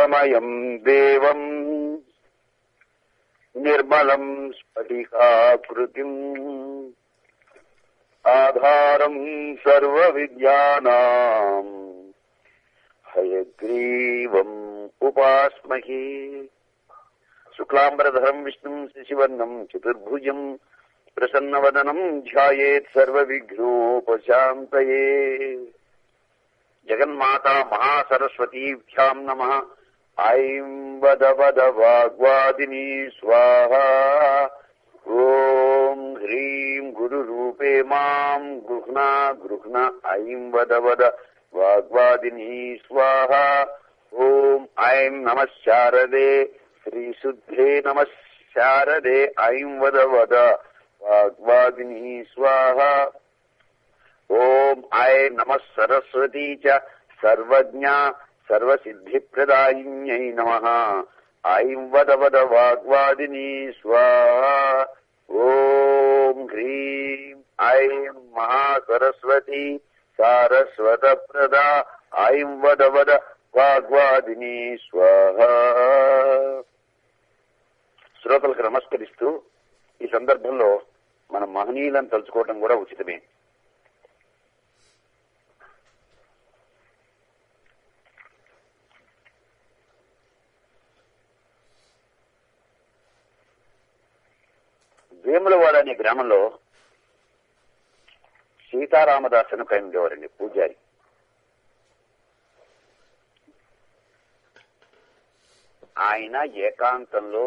జ్ఞానమయం దేవం నిర్మలం స్ఫటికాకృతిం ఆధారం సర్వ విద్యానాం హయగ్రీవం ఉపాస్మహే శుక్లాంబరధరం విష్ణుం శశివర్ణం చతుర్భుజం ప్రసన్నవదనం ధ్యాయేత్ సర్వవిఘ్నోపశాంతయే జగన్మాతా మహాసరస్వతీభ్యాం నమ ఐం వద వద వాగ్వాదిని స్వాహ ఓం హ్రీం గురురూపే మాం గృహ్ణ గృహ్ణ ఐం వద వద వాగ్వాదిని స్వాహ ఓం ఐం నమ శారదే శ్రీశుద్ధే నమ శారదే ఐం వద వద వాగ్వాదిని స్వాహ ఓం ఐ నమ సరస్వతీ చ సర్వజ్ఞ సర్వసిద్ధిప్రదాయిన్యై నమ ఐం వద వద వాగ్వాదిని స్వాహ ఓం హ్రీం ఐం మహాసరస్వతి సారస్వత ప్రదా ఐం వద వద వాగ్వాదిని స్వాహ శ్రోతలకు నమస్కరిస్తూ ఈ సందర్భంలో మన మహనీయులను తలుచుకోవడం కూడా ఉచితమే వేములవాడ అనే గ్రామంలో సీతారామదాస్ అని పైన ఉండేవారండి పూజారి ఆయన ఏకాంతంలో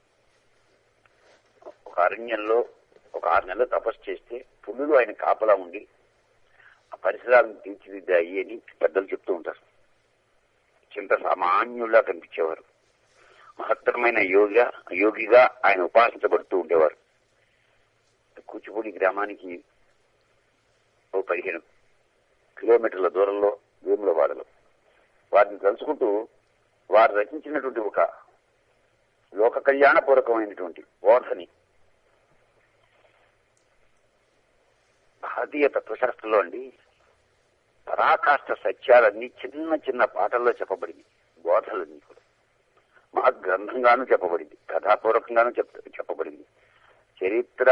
ఒక అరణ్యంలో ఒక ఆరు నెలలు తపస్సు చేస్తే పులులు ఆయన కాపలా ఉండి ఆ పరిసరాలను తీర్చిదిద్దాయి అని పెద్దలు చెప్తూ ఉంటారు చింత సామాన్యుల్లా కనిపించేవారు మహత్తరమైన యోగ యోగిగా ఆయన ఉపాసించబడుతూ ఉండేవారు కూచిపూడి గ్రామానికి ఓ పదిహేను కిలోమీటర్ల దూరంలో వేములవాడలో వారిని తలుచుకుంటూ వారు రచించినటువంటి ఒక లోక కళ్యాణపూర్వకమైనటువంటి బోధని భారతీయ తత్వశాస్త్రంలో అండి పరాకాష్ట సత్యాలన్నీ చిన్న చిన్న పాటల్లో చెప్పబడింది బోధలన్నీ కూడా మా గ్రంథంగాను చెప్పబడింది కథాపూర్వకంగాను చెప్ చెప్పబడింది చరిత్ర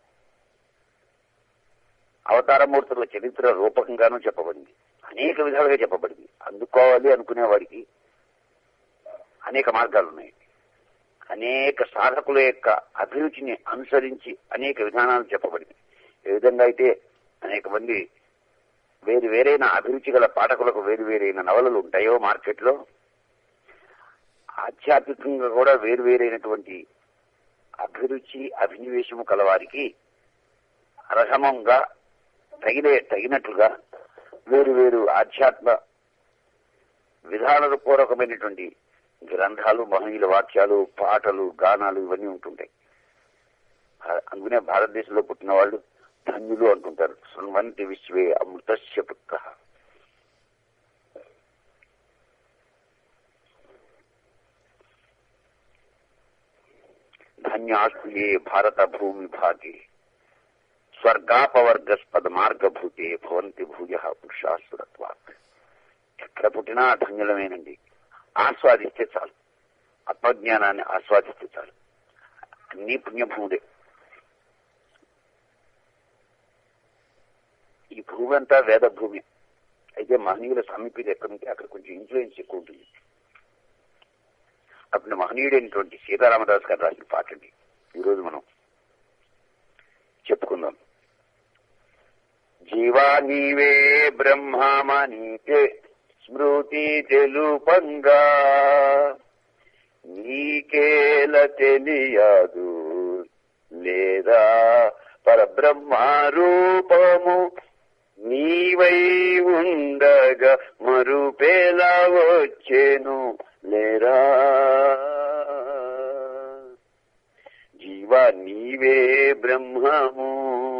అవతారమూర్తుల చరిత్ర రూపకంగాను చెప్పబడింది అనేక విధాలుగా చెప్పబడింది అందుకోవాలి అనుకునే వాడికి అనేక మార్గాలు ఉన్నాయి అనేక సాధకుల యొక్క అభిరుచిని అనుసరించి అనేక విధానాలు చెప్పబడింది ఏ విధంగా అయితే అనేక మంది వేరు వేరైన అభిరుచి గల పాఠకులకు వేరు వేరైన నవలలు ఉంటాయో మార్కెట్లో ఆధ్యాత్మికంగా కూడా వేరు వేరైనటువంటి అభిరుచి అభినివేశము కలవారికి అర్హమంగా తగిన తగినట్లుగా వేరు వేరు ఆధ్యాత్మ విధానాల పూర్వకమైనటువంటి గ్రంథాలు మహనీయుల వాక్యాలు పాటలు గానాలు ఇవన్నీ ఉంటుంటాయి అందుకనే భారతదేశంలో పుట్టిన వాళ్ళు ధన్యులు అంటుంటారు శృణ్వంతి విశ్వే అమృతస్య పుత్ర ధన్యాస్తు ఏ భారత భూమి భాగే స్వర్గాపవర్గస్పద మార్గభూతే భవంతి భూయ పురుషాసురత్వాత్ ఎక్కడ పుట్టినా ధన్యులమేనండి ఆస్వాదిస్తే చాలు ఆత్మజ్ఞానాన్ని ఆస్వాదిస్తే చాలు అన్ని పుణ్యభూముడే ఈ భూమి అంతా వేద భూమి అయితే మహనీయుల సమీపత ఎక్కడుంటే అక్కడ కొంచెం ఇన్ఫ్లుయెన్స్ ఎక్కువ ఉంటుంది అప్పుడు మహనీయుడైనటువంటి సీతారామదాస్ గారు రాసిన పాట అండి ఈరోజు మనం చెప్పుకుందాం జీవా నీవే బ్రహ్మమనీతే స్మృతి తెలుపంగా నీకేల తెలియదు లేదా పరబ్రహ్మ రూపము నీవై ఉండగా మరుపేలా వచ్చేను లేరా జీవా నీవే బ్రహ్మము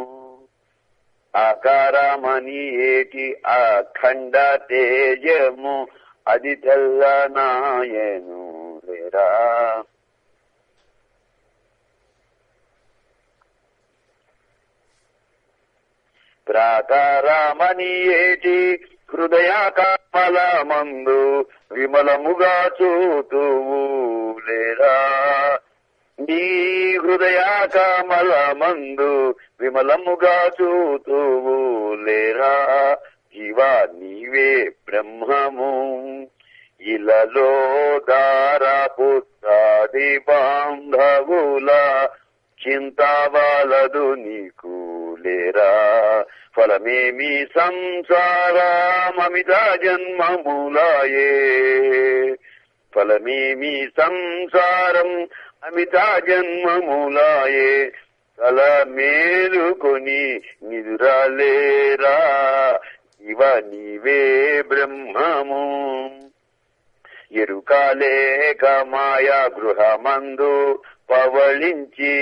ఆకారమని ఏటి అఖండ తేజము అది తెల్లనాయను లేరా ప్రాకారమని ఏటి హృదయ కమల మందు విమలముగా చూతువు లేరా నీ హృదయ కమల మందు విమలముగా చూతువు లేరా జీవా నీవే బ్రహ్మము ఇలలో దార పుత్రాది బాంధవుల చింతావాలదు నీకు లేరా ఫలమేమి సంసారమమిత జన్మములాయే ఫలమేమి సంసారం అమిత జన్మములాయే తల మేలుకొని నిదురాలేరా ఇవ నీవే బ్రహ్మము ఎరుకాలేక మాయా గృహమందు పవళించి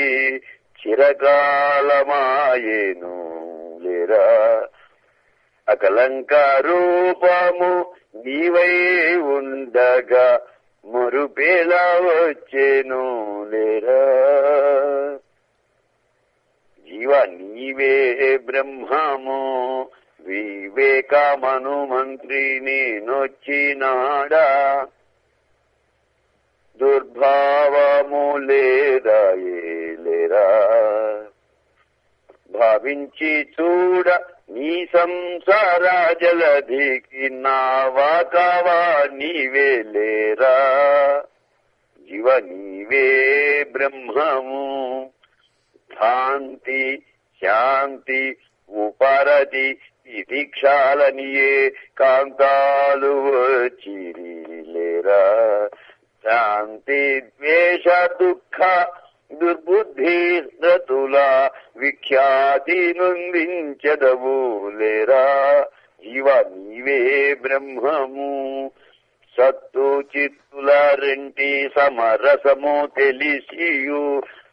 చిరకాలమాయేను లేరా అకలంక రూపము నీవై ఉండగా మరుపేలా వచ్చేను లేరా జీవ నీవే బ్రహ్మము వివేకమను మంత్రి నేనొచ్చినాడా దుర్భావము లేదా లేరా భావించి చూడ నీ సంసార జలధికి నావాకవా నీవే లేరా జీవ నీవే బ్రహ్మము శాంతి శాంతి ఉపరతి దీక్షాలనియే కాంతాలు వచ్చిరి లేరా శాంతి ద్వేష దుఃఖ దుర్బుద్ధి రతుల విఖ్యాతి నొందించదవు లేరా జీవ నీవే బ్రహ్మము సత్తు చిత్తుల రెంటి సమరసము తెలిసియు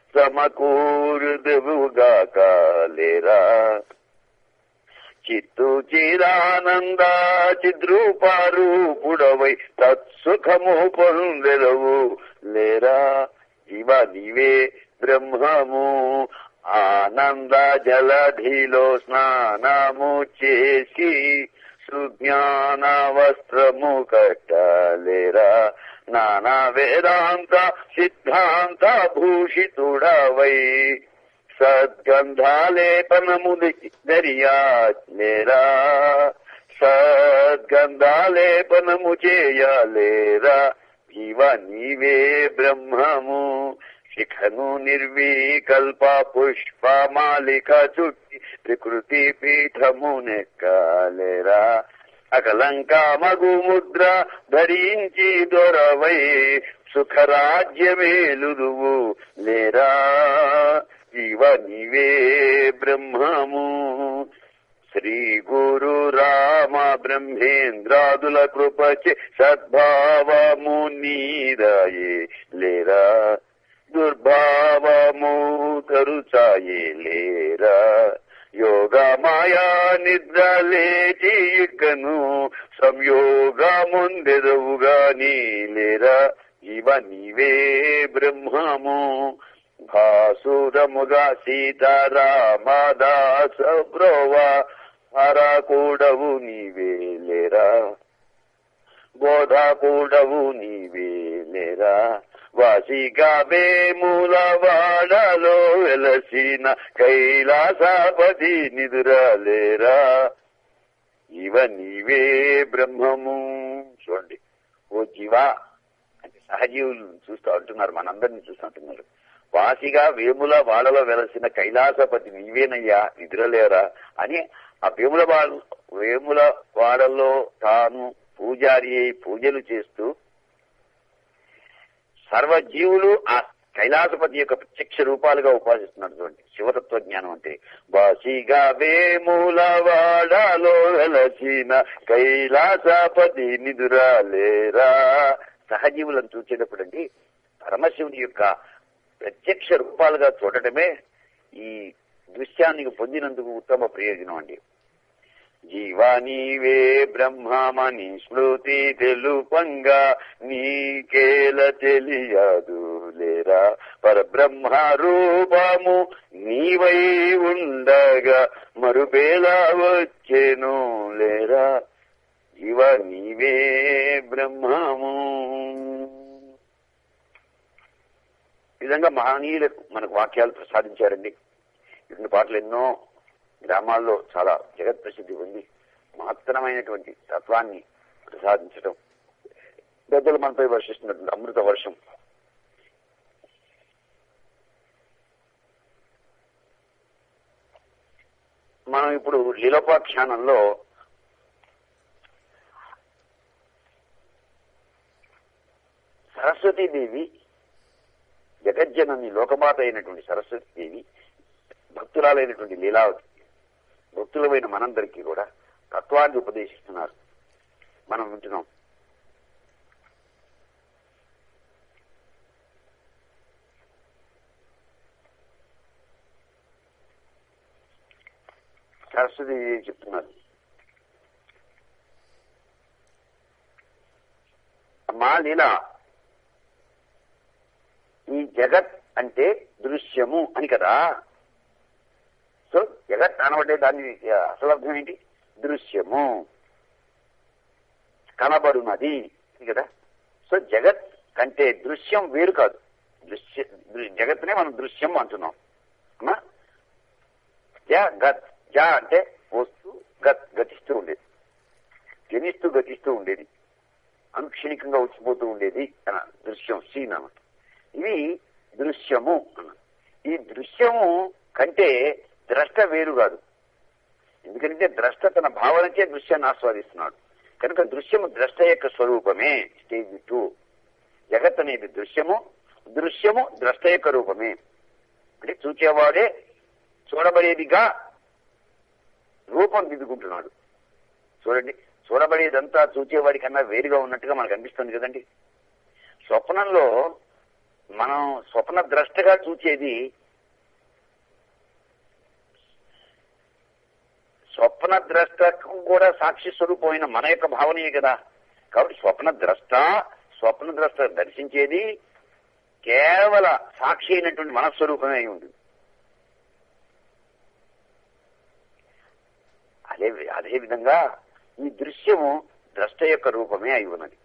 సమకూరుదువుగాక లేరా చిత్తు చిరానంద చిద్రూపారూపుడవై తత్సుఖము పొందెదవు లేరా జీవ నీవే బ్రహ్మము ఆనంద జలధిలో స్నానము చేసి సుజ్ఞాన వస్త్రము కట్టలేరా నానా వేదాంత సిద్ధాంత భూషితుడవై సద్గంధాలేపనము దర్యాలేరా సద్గంధాలేపనము చేయలేరా జీవ నీవే బ్రహ్మము శిఖను నిర్వీకల్ప పుష్పమాలిక చుట్టి ప్రకృతి పీఠము నెక్కలేరా అకలంక మగు ముద్ర ధరించి దొరవై సుఖరాజ్యమేలుదువు లేరా జీవ నీవే బ్రహ్మము శ్రీ గురు రామ బ్రహ్మేంద్రాదుల కృపచే సద్భావము నీరాయే లేరా దుర్భావము తరుచాయే లేరా యోగ మాయా నిద్ర లేచి ఇక్కను సంయోగముందెదవుగా నీలేరా జీవ నీవే బ్రహ్మము భాసురముగా సీతారామదాస బ్రోవ హరకూడవు నీవే లేరా బోధ కూడవు నీవే లేరా వాసిగా వేముల వాడలో వెలసిన కైలాసపతి నిదురలేరా ఇవ నీవే బ్రహ్మము చూడండి ఓ జీవా అంటే సహజీవులు చూస్తూ అంటున్నారు మనందరినీ చూస్తూ అంటున్నారు వాసిగా వేముల వాడలో వెలసిన కైలాసపతి నీవేనయ్యా నిద్రలేరా అని ఆ వేముల వాడ వేముల వాడలో తాను పూజారి అయి పూజలు చేస్తూ సర్వజీవులు ఆ కైలాసపతి యొక్క ప్రత్యక్ష రూపాలుగా ఉపాసిస్తున్నారు చూడండి శివతత్వ జ్ఞానం అంటే బాసిగా వేముల వాడాలో వెలసిన కైలాసపతి నిదురాలేరా సహజీవులను చూసేటప్పుడు అండి పరమశివుని యొక్క ప్రత్యక్ష రూపాలుగా చూడటమే ఈ దృశ్యాన్ని పొందినందుకు ఉత్తమ ప్రయోజనం అండి జీవా నీవే బ్రహ్మమని స్మృతి తెలుపంగా నీకేల తెలియదు లేరా పరబ్రహ్మ రూపము నీవై ఉండగా మరుపేలా వచ్చేను లేరా జీవ నీవే బ్రహ్మము ఈ విధంగా మహనీయులకు మనకు వాక్యాలు ప్రసాదించారండి ఇటువంటి పాటలు ఎన్నో గ్రామాల్లో చాలా జగత్ ప్రసిద్ధి ఉంది మహత్తరమైనటువంటి తత్వాన్ని ప్రసాదించడం పెద్దలు మనపై వర్షిస్తున్నటువంటి అమృత వర్షం మనం ఇప్పుడు లీలోపాఖ్యానంలో సరస్వతీదేవి జగజ్జనని లోకమాత అయినటువంటి సరస్వతీదేవి భక్తురాలైనటువంటి లీలావతి భక్తులమైన మనందరికీ కూడా తత్వాన్ని ఉపదేశిస్తున్నారు మనం వింటున్నాం సరస్వతి చెప్తున్నారు అమ్మా లీలా ఈ జగత్ అంటే దృశ్యము అని కదా సో జగత్ అనబడే దాని అసలు అర్థం ఏంటి దృశ్యము కనబడునది ఇది కదా సో జగత్ కంటే దృశ్యం వేరు కాదు దృశ్య దృ- జగత్నే మనం దృశ్యం అంటున్నాం అమ్మా జ గత్ జ అంటే వస్తు గత్ గతిస్తూ ఉండేది జనిస్తూ గతిస్తూ ఉండేది అనుక్షణికంగా వచ్చిపోతూ ఉండేది అన్న దృశ్యం సీన్ అన్నమాట ఇది దృశ్యము అన్న ఈ దృశ్యము కంటే ద్రష్ట వేరు కాదు ఎందుకంటే ద్రష్ట తన భావనకే దృశ్యాన్ని ఆస్వాదిస్తున్నాడు కనుక దృశ్యము ద్రష్ట యొక్క స్వరూపమే స్టేజ్ టూ జగత్ అనేది దృశ్యము దృశ్యము ద్రష్ట యొక్క రూపమే అంటే చూచేవాడే చూడబడేదిగా రూపం దిద్దుకుంటున్నాడు చూడండి చూడబడేదంతా చూచేవాడి కన్నా వేరుగా ఉన్నట్టుగా మనకు అనిపిస్తుంది కదండి స్వప్నంలో మనం స్వప్న ద్రష్టగా చూచేది స్వప్న ద్రష్టకు కూడా సాక్షి స్వరూపమైన మన యొక్క భావనయే కదా కాబట్టి స్వప్న ద్రష్ట స్వప్న ద్రష్ట దర్శించేది కేవల సాక్షి అయినటువంటి మనస్వరూపమే అయి ఉంటుంది అదే అదే విధంగా ఈ దృశ్యము ద్రష్ట యొక్క రూపమే అయి ఉన్నది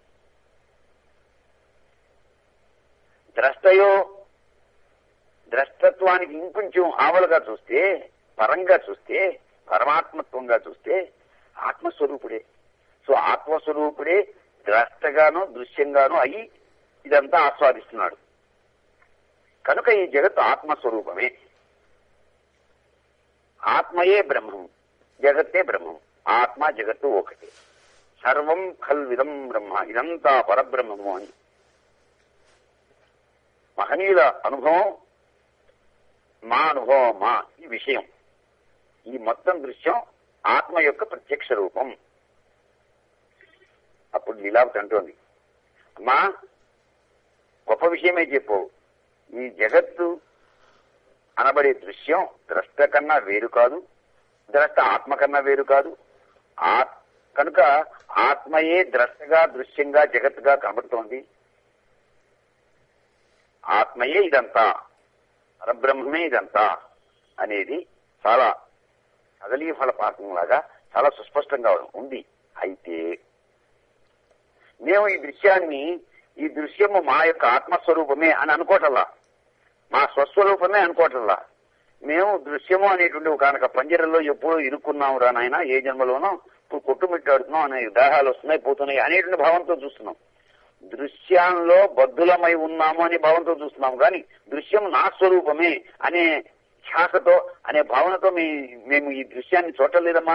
ద్రష్టయో ద్రష్టత్వానికి ఇంకొంచెం ఆవలుగా చూస్తే పరంగా చూస్తే పరమాత్మత్వంగా చూస్తే ఆత్మస్వరూపుడే సో ఆత్మస్వరూపుడే ద్రష్టగాను దృశ్యంగాను అయి ఇదంతా ఆస్వాదిస్తున్నాడు కనుక ఈ జగత్తు ఆత్మస్వరూపమే ఆత్మయే బ్రహ్మం జగత్తే బ్రహ్మం ఆత్మ జగత్తు ఒకటి సర్వం ఖల్విదం బ్రహ్మ ఇదంతా పరబ్రహ్మము అని మహనీయుల అనుభవం మా అనుభవం మా ఈ విషయం ఈ మొత్తం దృశ్యం ఆత్మ యొక్క ప్రత్యక్ష రూపం అప్పుడు లీలావతి అంటోంది అమ్మా గొప్ప విషయమే చెప్పు ఈ జగత్తు అనబడే దృశ్యం ద్రష్ట కన్నా వేరు కాదు ద్రష్ట ఆత్మ కన్నా వేరు కాదు ఆ కనుక ఆత్మయే ద్రష్టగా దృశ్యంగా జగత్తుగా కనబడుతోంది ఆత్మయే ఇదంతా పరబ్రహ్మమే ఇదంతా అనేది చాలా కదలీ ఫలపాతంలాగా చాలా సుస్పష్టంగా ఉంది అయితే మేము ఈ దృశ్యాన్ని ఈ దృశ్యము మా యొక్క ఆత్మస్వరూపమే అని అనుకోవటల్లా మా స్వస్వరూపమే అనుకోవటల్లా మేము దృశ్యము అనేటువంటి ఒక పంజరంలో ఎప్పుడూ ఇరుక్కున్నాం రా నాయన ఏ జన్మలోనో ఇప్పుడు కొట్టుమిట్టాడుతున్నాం అనే దేహాలు వస్తున్నాయి పోతున్నాయి అనేటువంటి భావంతో చూస్తున్నాం దృశ్యాల్లో బద్దులమై ఉన్నాము అనే భావంతో చూస్తున్నాం కానీ దృశ్యం నా స్వరూపమే అనే ఛాసతో అనే భావనతో మీ మేము ఈ దృశ్యాన్ని చూడలేదమ్మా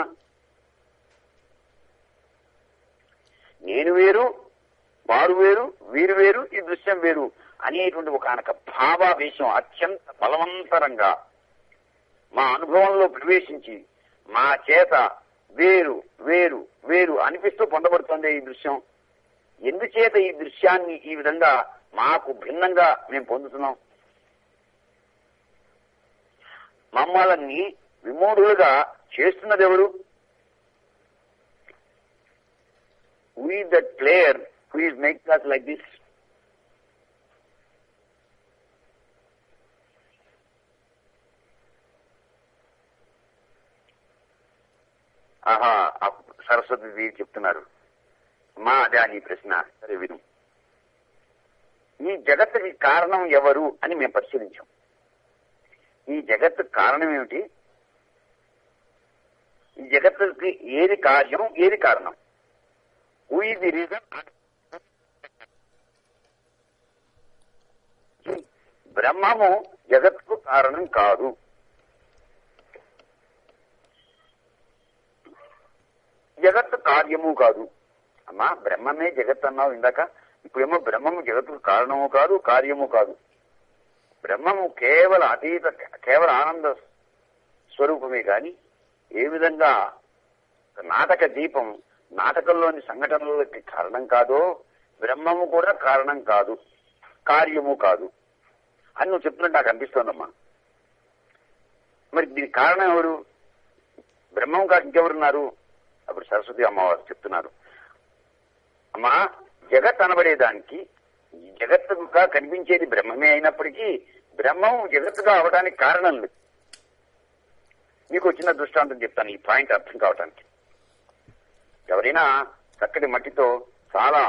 నేను వేరు వారు వేరు వీరు వేరు ఈ దృశ్యం వేరు అనేటువంటి ఒక అనక భావావేశం అత్యంత బలవంతరంగా మా అనుభవంలో ప్రవేశించి మా చేత వేరు వేరు వేరు అనిపిస్తూ పొందబడుతుంది ఈ దృశ్యం ఎందుచేత ఈ దృశ్యాన్ని ఈ విధంగా మాకు భిన్నంగా మేము పొందుతున్నాం మమ్మల్ని విమూఢులుగా చేస్తున్నది ఎవరు we that player who is make us like this ఆహా సరస్వతి చెప్తున్నారు మా అదే నీ ప్రశ్న సరే విను ఈ జగత్తుకి కారణం ఎవరు అని మేము పరిశీలించాం ఈ జగత్తు కారణం ఏమిటి ఈ జగత్తుకి ఏది కార్యం ఏది కారణం హూ ఇస్ ది రీజన్ బ్రహ్మము జగత్తుకు కారణం కాదు జగత్తు కార్యము కాదు అమ్మా బ్రహ్మమే జగత్ అన్నావు ఇందాక ఇప్పుడేమో బ్రహ్మము జగత్తుకు కారణము కాదు కార్యము కాదు బ్రహ్మము కేవల అతీత కేవల ఆనంద స్వరూపమే కాని ఏ విధంగా నాటక దీపం నాటకంలోని సంఘటనలకి కారణం కాదో బ్రహ్మము కూడా కారణం కాదు కార్యము కాదు అని నువ్వు చెప్తున్నట్టు నాకు అనిపిస్తోందమ్మా మరి దీనికి కారణం ఎవరు బ్రహ్మం కాక ఇంకెవరున్నారు అప్పుడు సరస్వతి అమ్మవారు చెప్తున్నారు అమ్మా జగత్ అనబడేదానికి ఈ జగత్తుగా కనిపించేది బ్రహ్మమే అయినప్పటికీ బ్రహ్మం జగత్తుగా అవడానికి కారణం లేదు మీకు వచ్చిన దృష్టాంతం చెప్తాను ఈ పాయింట్ అర్థం కావటానికి ఎవరైనా చక్కటి మట్టితో చాలా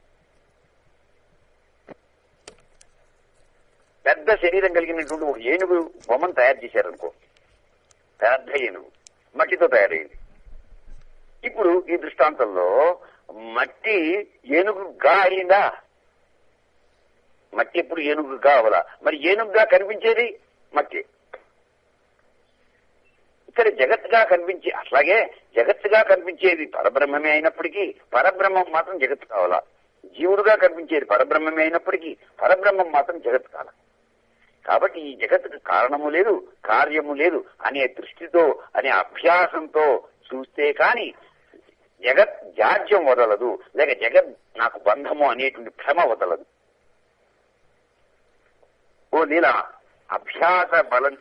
పెద్ద శరీరం కలిగినటువంటి ఒక ఏనుగు బొమ్మను తయారు చేశారనుకో పెద్ద ఏనుగు మట్టితో తయారైంది ఇప్పుడు ఈ దృష్టాంతంలో మట్టి ఏనుగుగా అయిందా మట్టి ఎప్పుడు ఏనుగుగా అవలా మరి ఏనుగుగా కనిపించేది మట్టి ఇక్కడ జగత్తుగా కనిపించే అట్లాగే జగత్తుగా కనిపించేది పరబ్రహ్మమే అయినప్పటికీ పరబ్రహ్మం మాత్రం జగత్తు కావాలా జీవుడుగా కనిపించేది పరబ్రహ్మమే అయినప్పటికీ పరబ్రహ్మం మాత్రం జగత్తు కాల కాబట్టి ఈ జగత్తుకు కారణము లేదు కార్యము లేదు అనే దృష్టితో అనే అభ్యాసంతో చూస్తే కాని జగత్ జాడ్యం వదలదు లేక జగత్ నాకు బంధము అనేటువంటి భ్రమ వదలదు ఓ నీల అభ్యాస బలం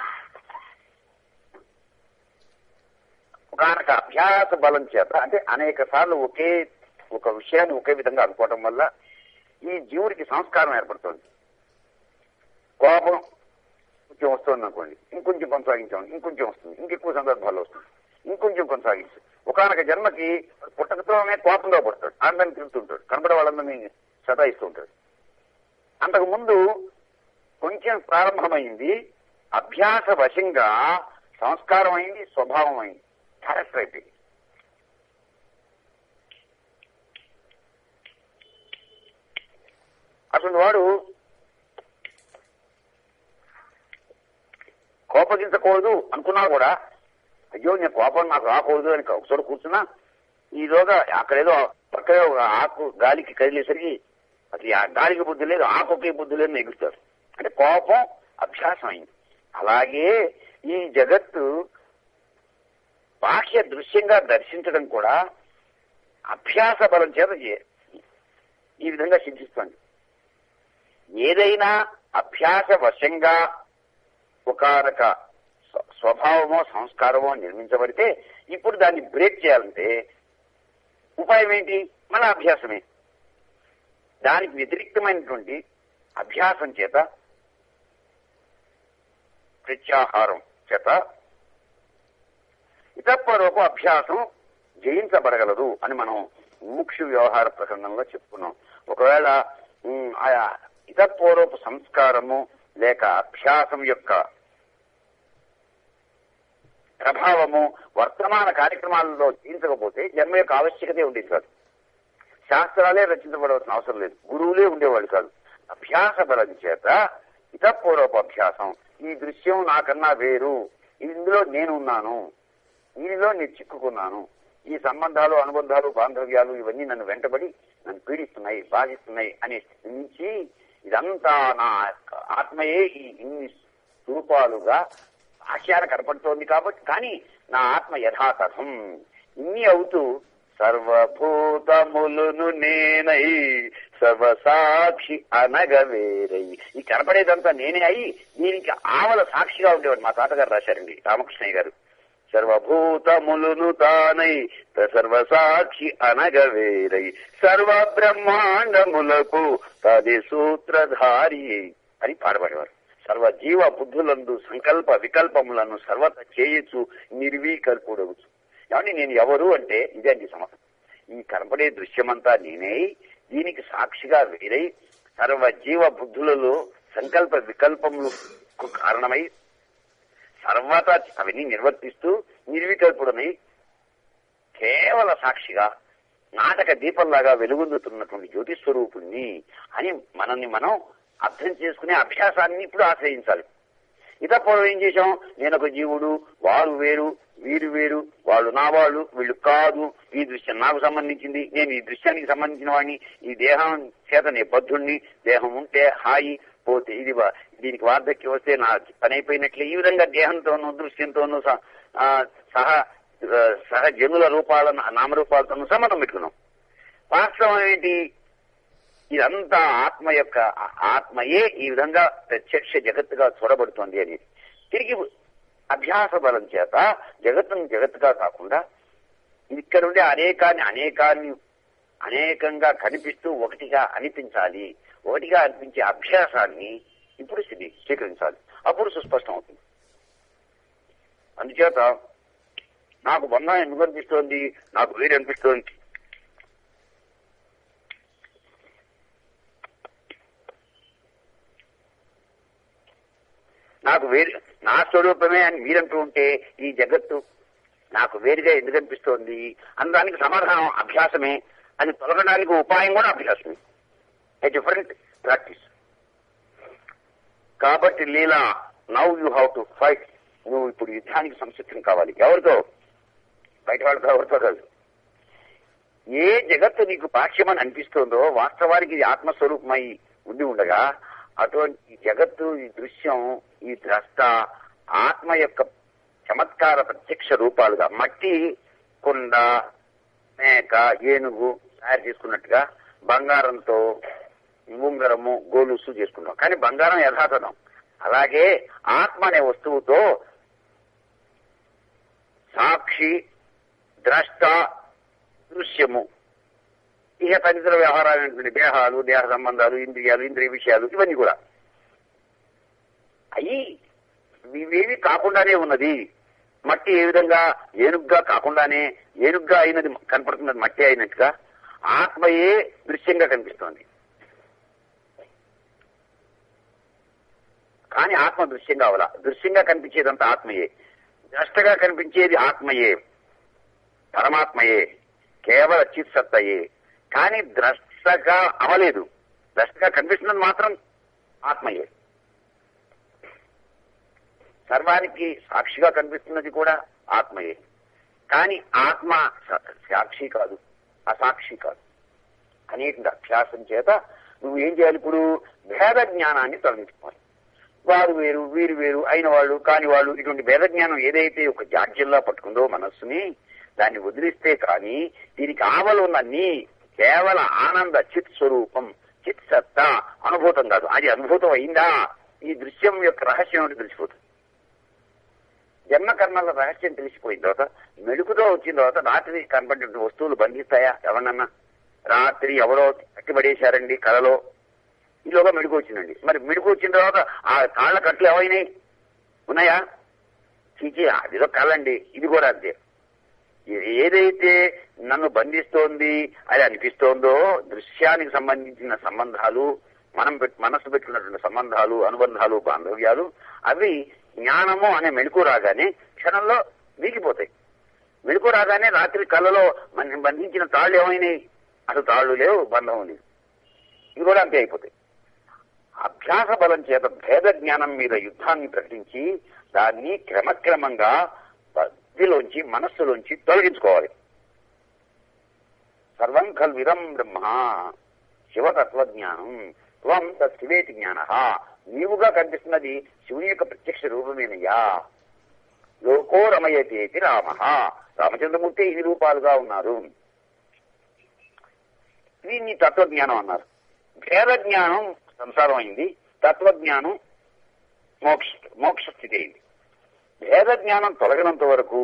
ఒకనొక అభ్యాస బలం చేత అంటే అనేక సార్లు ఒకే ఒక విషయాన్ని ఒకే విధంగా అనుకోవటం వల్ల ఈ జీవుడికి సంస్కారం ఏర్పడుతుంది కోపం కొంచెం వస్తుంది అనుకోండి ఇంకొంచెం కొనసాగించాం ఇంకొంచెం వస్తుంది ఇంకెక్కువ సందర్భాల్లో వస్తుంది ఇంకొంచెం కొనసాగించు ఒకనొక జన్మకి పుట్టకతోనే కోపంగా పడతాడు అందరిని తిరుగుతుంటాడు కనబడే వాళ్ళందరినీ సతాయిస్తూ ఉంటాడు అంతకు ముందు కొంచెం ప్రారంభమైంది అభ్యాస వశంగా సంస్కారం అయింది స్వభావం అయింది క్యారెక్టర్ అయిపోయింది అటువంటి వాడు కోపగించకూడదు అనుకున్నా కూడా అయ్యో నేను కోపం నాకు రాకూడదు అని ఒకచోట కూర్చున్నా ఈలోగా అక్కడేదో పక్కనే ఒక ఆకు గాలికి కదిలేసరికి అసలు ఆ గాలికి బుద్ధి లేదు ఆకుకి బుద్ధి లేదు ఎగురుతారు అంటే కోపం అభ్యాసం అయింది అలాగే ఈ జగత్తు బాహ్య దృశ్యంగా దర్శించడం కూడా అభ్యాస బలం చేత చే- ఈ విధంగా సిద్ధిస్తుంది ఏదైనా అభ్యాస వశంగా ఒకనొక స్వ- స్వభావమో సంస్కారమో నిర్మించబడితే ఇప్పుడు దాన్ని బ్రేక్ చేయాలంటే ఉపాయం ఏంటి మన అభ్యాసమే దానికి వ్యతిరిక్తమైనటువంటి అభ్యాసం చేత ప్రత్యాహారం చేత ఇతపూర్వపు అభ్యాసం జయించబడగలదు అని మనం ముముక్షు వ్యవహార ప్రకరణంలో చెప్పుకున్నాం ఒకవేళ ఉమ్, ఆ ఇతపూర్వపు సంస్కారము లేక అభ్యాసం యొక్క ప్రభావము వర్తమాన కార్యక్రమాలలో జయించకపోతే జన్మ యొక్క ఆవశ్యకతే ఉండేది కాదు శాస్త్రాలే రచించబడవలసిన అవసరం లేదు గురువులే ఉండేవాళ్ళు కాదు అభ్యాస బలం చేత ఇతపూర్వపు అభ్యాసం ఈ దృశ్యం నాకన్నా వేరు ఇందులో నేను ఉన్నాను దీనిలో నేను చిక్కుకున్నాను ఈ సంబంధాలు అనుబంధాలు బాంధవ్యాలు ఇవన్నీ నన్ను వెంటబడి నన్ను పీడిస్తున్నాయి బాధిస్తున్నాయి అనే స్థితి నుంచి ఇదంతా నా యొక్క ఆత్మయే ఈ ఇన్ని రూపాలుగా ఆఖ్యాన కనపడుతోంది కాబట్టి కానీ నా ఆత్మ యథాతథం ఇన్ని అవుతూ సర్వభూతములును నేనై సర్వసాక్షి అనగవేరై ఈ కనపడేదంతా నేనే అయి దీనికి ఆవల సాక్షిగా ఉండేవాడు మా తాతగారు రాశారండి రామకృష్ణయ్య గారు సర్వభూతములును తానై సర్వసాక్షి అనగవేరై సర్వ బ్రహ్మాండములకు తది సూత్రధారి అని పాడబడేవారు సర్వ జీవ బుద్ధులందు సంకల్ప వికల్పములను సర్వత చేయొచ్చు నిర్వీకల్పుడవచ్చు ఏమండి నేను ఎవరు అంటే ఇదే అండి సమస్య ఈ కనపడే దృశ్యమంతా నేనే దీనికి సాక్షిగా వేరై సర్వ జీవ బుద్ధులలో సంకల్ప వికల్పములకు కారణమై సర్వతా అవన్నీ నిర్వర్తిస్తూ నిర్వికల్పుడనై కేవల సాక్షిగా నాటక దీపంలాగా వెలుగొందుతున్నటువంటి జ్యోతి స్వరూపుణ్ణి అని మనల్ని మనం అర్థం చేసుకునే అభ్యాసాన్ని ఇప్పుడు ఆశ్రయించాలి ఇతపూర్వం ఏం చేశాం నేను ఒక జీవుడు వారు వేరు వీరు వేరు వాళ్ళు నా వాళ్ళు వీళ్ళు కాదు ఈ దృశ్యం నాకు సంబంధించింది నేను ఈ దృశ్యానికి సంబంధించిన వాడిని ఈ దేహం చేత నేను బద్ధుణ్ణి దేహం ఉంటే హాయి పోతే ఇది వా- దీనికి వార్ధక్యం వస్తే నా పని అయిపోయినట్లే ఈ విధంగా దేహంతోనూ దృశ్యంతోనూ సహ ఆ, సహ ఆ, సహ జనుల రూపాలను నామరూపాలతోనూ సంబంధం పెట్టుకున్నాం వాస్తవం ఏంటి ఇదంతా ఆత్మ యొక్క ఆ- ఆత్మయే ఈ విధంగా ప్రత్యక్ష జగత్తుగా చూడబడుతోంది అనేది తిరిగి అభ్యాస బలం చేత జగత్తును జగత్తుగా కాకుండా ఇక్కడ ఉండే అనేకాన్ని అనేకాన్ని అనేకంగా కనిపిస్తూ ఒకటిగా అనిపించాలి ఒకటిగా అనిపించే అభ్యాసాన్ని ఇప్పుడు సిద్ధి స్వీకరించాలి అప్పుడు సుస్పష్టం అవుతుంది అందుచేత నాకు బంధం ఎందుకు అనిపిస్తోంది నాకు వేరు అనిపిస్తోంది నాకు వేరు నా స్వరూపమే అని మీరంటూ ఉంటే ఈ జగత్తు నాకు వేరుగా ఎందుకు అనిపిస్తోంది అనడానికి సమాధానం అభ్యాసమే అని తొలగడానికి ఉపాయం కూడా అభ్యాసమే ఏ డిఫరెంట్ ప్రాక్టీస్ కాబట్టి Leela now you have to fight నువ్వు ఇప్పుడు యుద్ధానికి సంసిద్ధం కావాలి ఎవరితో బయట వాళ్ళతో ఎవరితో కాదు ఏ జగత్తు నీకు పాక్ష్యమని అనిపిస్తోందో వాస్తవానికి ఇది ఆత్మస్వరూపమై ఉండి ఉండగా అటువంటి జగత్తు ఈ దృశ్యం ఈ ద్రష్ట ఆత్మ యొక్క చమత్కార ప్రత్యక్ష రూపాలుగా మట్టి కుండ మేక ఏనుగు తయారు చేసుకున్నట్టుగా బంగారంతో ఉంగరము గోలుసు చేసుకున్నాం కానీ బంగారం యథాతథం అలాగే ఆత్మ అనే వస్తువుతో సాక్షి ద్రష్ట దృశ్యము ఇక తదితర వ్యవహారాలైనటువంటి దేహాలు దేహ సంబంధాలు ఇంద్రియాలు ఇంద్రియ విషయాలు ఇవన్నీ కూడా అయి ఇవేవి కాకుండానే ఉన్నది మట్టి ఏ విధంగా ఏనుగ్గా కాకుండానే ఏనుగ్గా అయినది కనపడుతున్నది మట్టి అయినట్టుగా ఆత్మయే దృశ్యంగా కనిపిస్తోంది కానీ ఆత్మ దృశ్యంగా అవలా దృశ్యంగా కనిపించేదంతా ఆత్మయే ద్రష్టగా కనిపించేది ఆత్మయే పరమాత్మయే కేవల చిత్సత్తయే కానీ ద్రష్టగా అవలేదు ద్రష్టగా కనిపిస్తున్నది మాత్రం ఆత్మయే సర్వానికి సాక్షిగా కనిపిస్తున్నది కూడా ఆత్మయే కానీ ఆత్మ సా- సాక్షి కాదు అసాక్షి కాదు అనేక అభ్యాసం చేత నువ్వు ఏం చేయాలి ఇప్పుడు భేద జ్ఞానాన్ని తొలగించుకోవాలి వారు వేరు వీరు వేరు అయిన వాళ్ళు కాని వాళ్ళు ఇటువంటి భేద జ్ఞానం ఏదైతే ఒక జాడ్యంలా పట్టుకుందో మనస్సుని దాన్ని వదిలిస్తే కానీ దీనికి ఆవలు ఉన్న నీ కేవల ఆనంద చిత్ స్వరూపం చిత్ సత్తా అనుభూతం కాదు అది అనుభూతం అయిందా ఈ దృశ్యం యొక్క రహస్యం ఏమిటి తెలిసిపోతుంది జన్మ కర్మల రహస్యం తెలిసిపోయిన తర్వాత మెడుకుతో వచ్చిన తర్వాత రాత్రి కనపడే వస్తువులు బంధిస్తాయా ఎవరన్నా రాత్రి ఎవరో కట్టిపడేశారండి కళలో ఈలోగా మెడుకు వచ్చిందండి మరి మెడుకు వచ్చిన తర్వాత ఆ కాళ్ళ కట్లు ఏమైనాయి ఉన్నాయా చీచి అదిలో కళ్ళండి ఇది కూడా అంతే ఏ- ఏదైతే నన్ను బంధిస్తోంది అది అనిపిస్తోందో దృశ్యానికి సంబంధించిన సంబంధాలు మనం పెట్- మనసు పెట్టుకున్నటువంటి సంబంధాలు అనుబంధాలు బాంధవ్యాలు అవి జ్ఞానము అనే మెలకు రాగానే క్షణంలో వీగిపోతాయి మెలకు రాగానే రాత్రి కళ్ళలో మన బంధించిన తాళ్ళు ఏమైనాయి అసలు తాళ్ళు లేవు బంధం లేదు ఇవి కూడా అంతే అయిపోతాయి అభ్యాస బలం చేత భేద జ్ఞానం మీద యుద్ధాన్ని ప్రకటించి దాన్ని క్రమక్రమంగా బుద్ధిలోంచి మనస్సులోంచి తొలగించుకోవాలి సర్వం ఖల్విదం బ్రహ్మ శివతత్వజ్ఞానం త్వం తత్శివేతి జ్ఞాన నీవుగా కనిపిస్తున్నది శివుని యొక్క ప్రత్యక్ష రూపమేనయ్యా లోకో రమయతేతి రామ రామచంద్రమూర్తి ఇన్ని రూపాలుగా ఉన్నారు ఇది నీ తత్వజ్ఞానం అన్నారు భేద జ్ఞానం సంసారం అయింది తత్వజ్ఞానం మోక్ష మోక్ష స్థితి అయింది భేద జ్ఞానం తొలగినంత వరకు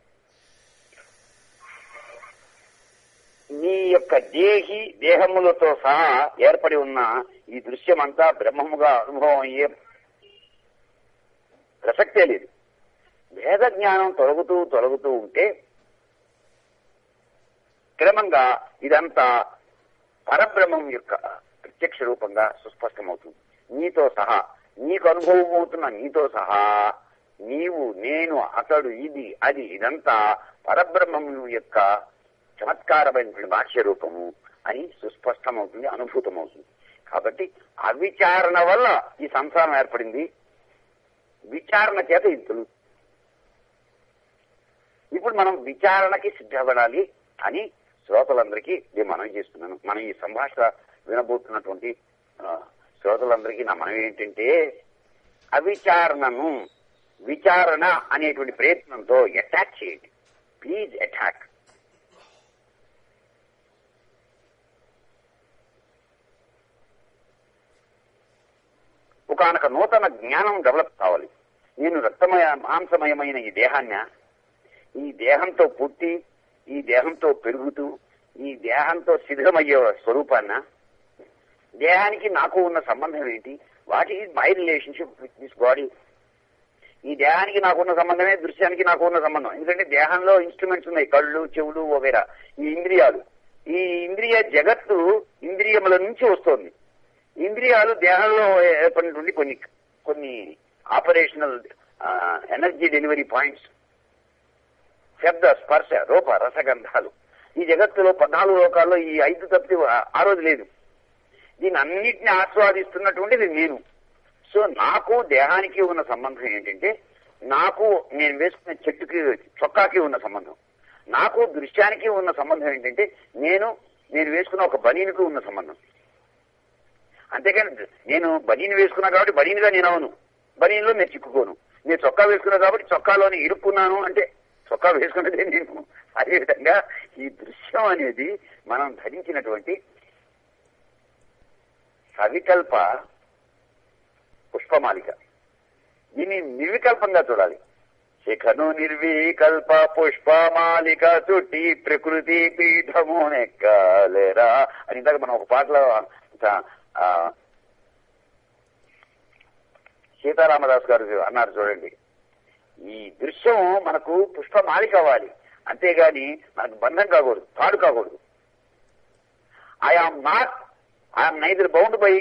నీ యొక్క దేహి దేహములతో సహా ఏర్పడి ఉన్న ఈ దృశ్యమంతా బ్రహ్మముగా అనుభవం అయ్యే ప్రసక్తే లేదు భేద జ్ఞానం తొలగుతూ తొలగుతూ ఉంటే క్రమంగా ఇదంతా పరబ్రహ్మం యొక్క ప్రత్యక్ష రూపంగా సుస్పష్టమవుతుంది నీతో సహా నీకు అనుభవం అవుతున్న నీతో సహా నీవు నేను అతడు ఇది అది ఇదంతా పరబ్రహ్మం యొక్క చమత్కారమైనటువంటి బాహ్య రూపము అని సుస్పష్టమవుతుంది అనుభూతమవుతుంది కాబట్టి అవిచారణ వల్ల ఈ సంసారం ఏర్పడింది విచారణ చేత ఇది తెలుగు ఇప్పుడు మనం విచారణకి సిద్ధపడాలి అని శ్రోతలందరికీ నేను మనవి చేస్తున్నాను మనం ఈ సంభాషణ వినబోతున్నటువంటి ఆ, శ్రోతలందరికీ నా మనవి ఏంటంటే అవిచారణను విచారణ అనేటువంటి ప్రయత్నంతో అటాక్ చేయండి ప్లీజ్ అటాక్ ఒకనొక నూతన జ్ఞానం డెవలప్ కావాలి నేను రక్తమయ మాంసమయమైన ఈ దేహాన్ని ఈ దేహంతో పుట్టి ఈ దేహంతో పెరుగుతూ ఈ దేహంతో శిథిలమయ్యే స్వరూపాన్న దేహానికి నాకు ఉన్న సంబంధం ఏంటి what is my relationship with this body ఈ దేహానికి నాకున్న సంబంధమే దృశ్యానికి నాకు ఉన్న సంబంధం ఎందుకంటే దేహంలో ఇన్స్ట్రుమెంట్స్ ఉన్నాయి కళ్ళు చెవులు వగేరా ఈ ఇంద్రియాలు ఈ ఇంద్రియ జగత్తు ఇంద్రియముల నుంచి వస్తోంది ఇంద్రియాలు దేహంలో ఏర్పడినటువంటి కొన్ని కొన్ని ఆపరేషనల్ ఎనర్జీ డెలివరీ పాయింట్స్ శబ్ద స్పర్శ రూప రసగంధాలు ఈ జగత్తులో పద్నాలుగు లోకాల్లో ఈ ఐదు తప్పితే ఆ రోజు లేదు దీని అన్నిటిని ఆస్వాదిస్తున్నటువంటిది నేను సో నాకు దేహానికి ఉన్న సంబంధం ఏంటంటే నాకు నేను వేసుకున్న చెట్టుకి చొక్కాకి ఉన్న సంబంధం నాకు దృశ్యానికి ఉన్న సంబంధం ఏంటంటే నేను నేను వేసుకున్న ఒక బనీనికి ఉన్న సంబంధం అంతేకాని నేను బనీని వేసుకున్నా కాబట్టి బనీనిగా నేను అవును బనీన్లో నేను చిక్కుకోను నేను చొక్కా వేసుకున్నా కాబట్టి చొక్కాలోని ఇరుక్కున్నాను అంటే చొక్కా వేసుకున్నదే నేను అదేవిధంగా ఈ దృశ్యం అనేది మనం ధరించినటువంటి సవికల్ప పుష్పమాలిక దీన్ని నిర్వికల్పంగా చూడాలి శిఖను నిర్వికల్ప పుష్పమాలిక చుట్టి ప్రకృతి పీఠము నెక్కలేరా అని ఇందాక మనం ఒక పాటలో ఆ, సీతారామదాస్ గారు అన్నారు చూడండి ఈ దృశ్యం మనకు పుష్పమాలిక అవ్వాలి అంతేగాని మనకు బంధం కాకూడదు తాడు కాకూడదు I am not I'm neither bound by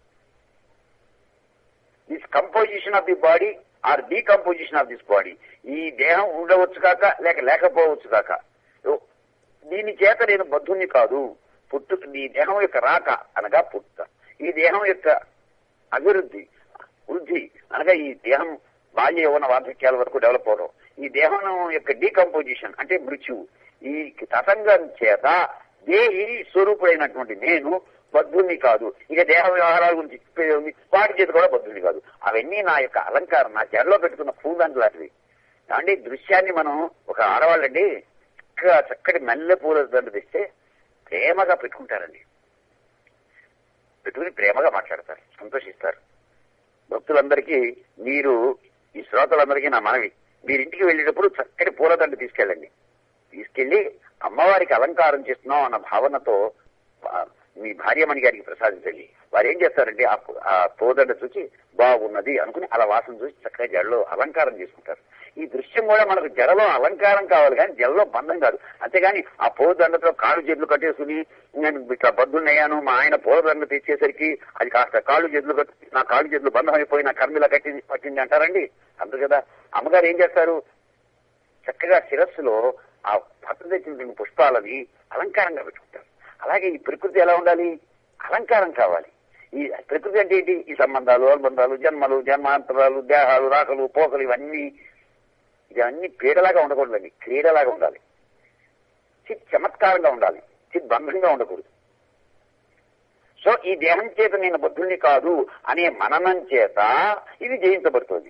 this composition of the body or decomposition of this body ఈ దేహం ఉండవచ్చు కాక లేక లేకపోవచ్చు కాక దీని చేత నేను బద్ధుణ్ణి కాదు పుట్టు ఈ దేహం యొక్క రాక అనగా పుట్ట ఈ దేహం యొక్క అభివృద్ధి వృద్ధి అనగా ఈ దేహం బాల్య యవన వార్ధక్యాల వరకు డెవలప్ అవడం ఈ దేహం యొక్క డీకంపోజిషన్ అంటే మృత్యువు ఈ తతంగం చేత దేహి స్వరూపుడైనటువంటి నేను బద్ధుణ్ణి కాదు ఇక దేహ వ్యవహారాల గురించి చెప్పేది ఉంది వాటి చేతి కూడా బద్ధుణ్ణి కాదు అవన్నీ నా యొక్క అలంకారం నా జడలో పెట్టుకున్న పూలంటి లాంటివి అంటే దృశ్యాన్ని మనం ఒక ఆడవాళ్ళండి చక్కగా చక్కటి మల్లె పూల దండ తెస్తే ప్రేమగా పెట్టుకుంటారండి పెట్టుకుని ప్రేమగా మాట్లాడతారు సంతోషిస్తారు భక్తులందరికీ మీరు ఈ శ్రోతలందరికీ నా మనవి మీరు ఇంటికి వెళ్ళేటప్పుడు చక్కటి పూలదండ తీసుకెళ్ళండి తీసుకెళ్లి అమ్మవారికి అలంకారం చేస్తున్నాం అన్న భావనతో ఆ, మీ భార్యమణి గారికి ప్రసాదించండి వారు ఏం చేస్తారంటే ఆ పు- ఆ పూదండ చూసి బాగున్నది అనుకుని అలా వాసన చూసి చక్కగా జడలో అలంకారం చేసుకుంటారు ఈ దృశ్యం కూడా మనకు జడలో అలంకారం కావాలి కానీ జడలో బంధం కాదు అంతేగాని ఆ పూలదండతో కాళ్ళు చేతులు కట్టేసుకుని నేను ఇట్లా బద్దున్నయ్యాను మా ఆయన పూలదండ తెచ్చేసరికి అది కాస్త కాళ్ళు చేతులు కట్టి నా కాళ్ళు చేతులు బంధం అయిపోయి నా కర్మిలా కట్టింది పట్టింది అంటారండి అంతే కదా అమ్మగారు ఏం చేస్తారు చక్కగా శిరస్సులో ఆ భర్త తెచ్చిన పుష్పాలని అలంకారంగా పెట్టుకుంటారు అలాగే ఈ ప్రకృతి ఎలా ఉండాలి అలంకారం కావాలి ఈ ప్రకృతి అంటే ఏంటి ఈ సంబంధాలు అనుబంధాలు జన్మలు జన్మాంతరాలు దేహాలు రాకలు పోకలు ఇవన్నీ ఇవన్నీ పీడలాగా ఉండకూడదండి క్రీడలాగా ఉండాలి చిత్ చమత్కారంగా ఉండాలి చిత్ బంధంగా ఉండకూడదు సో ఈ దేహం చేత నేను బుద్ధుల్ని కాదు అనే మననం చేత ఇది జయించబడుతుంది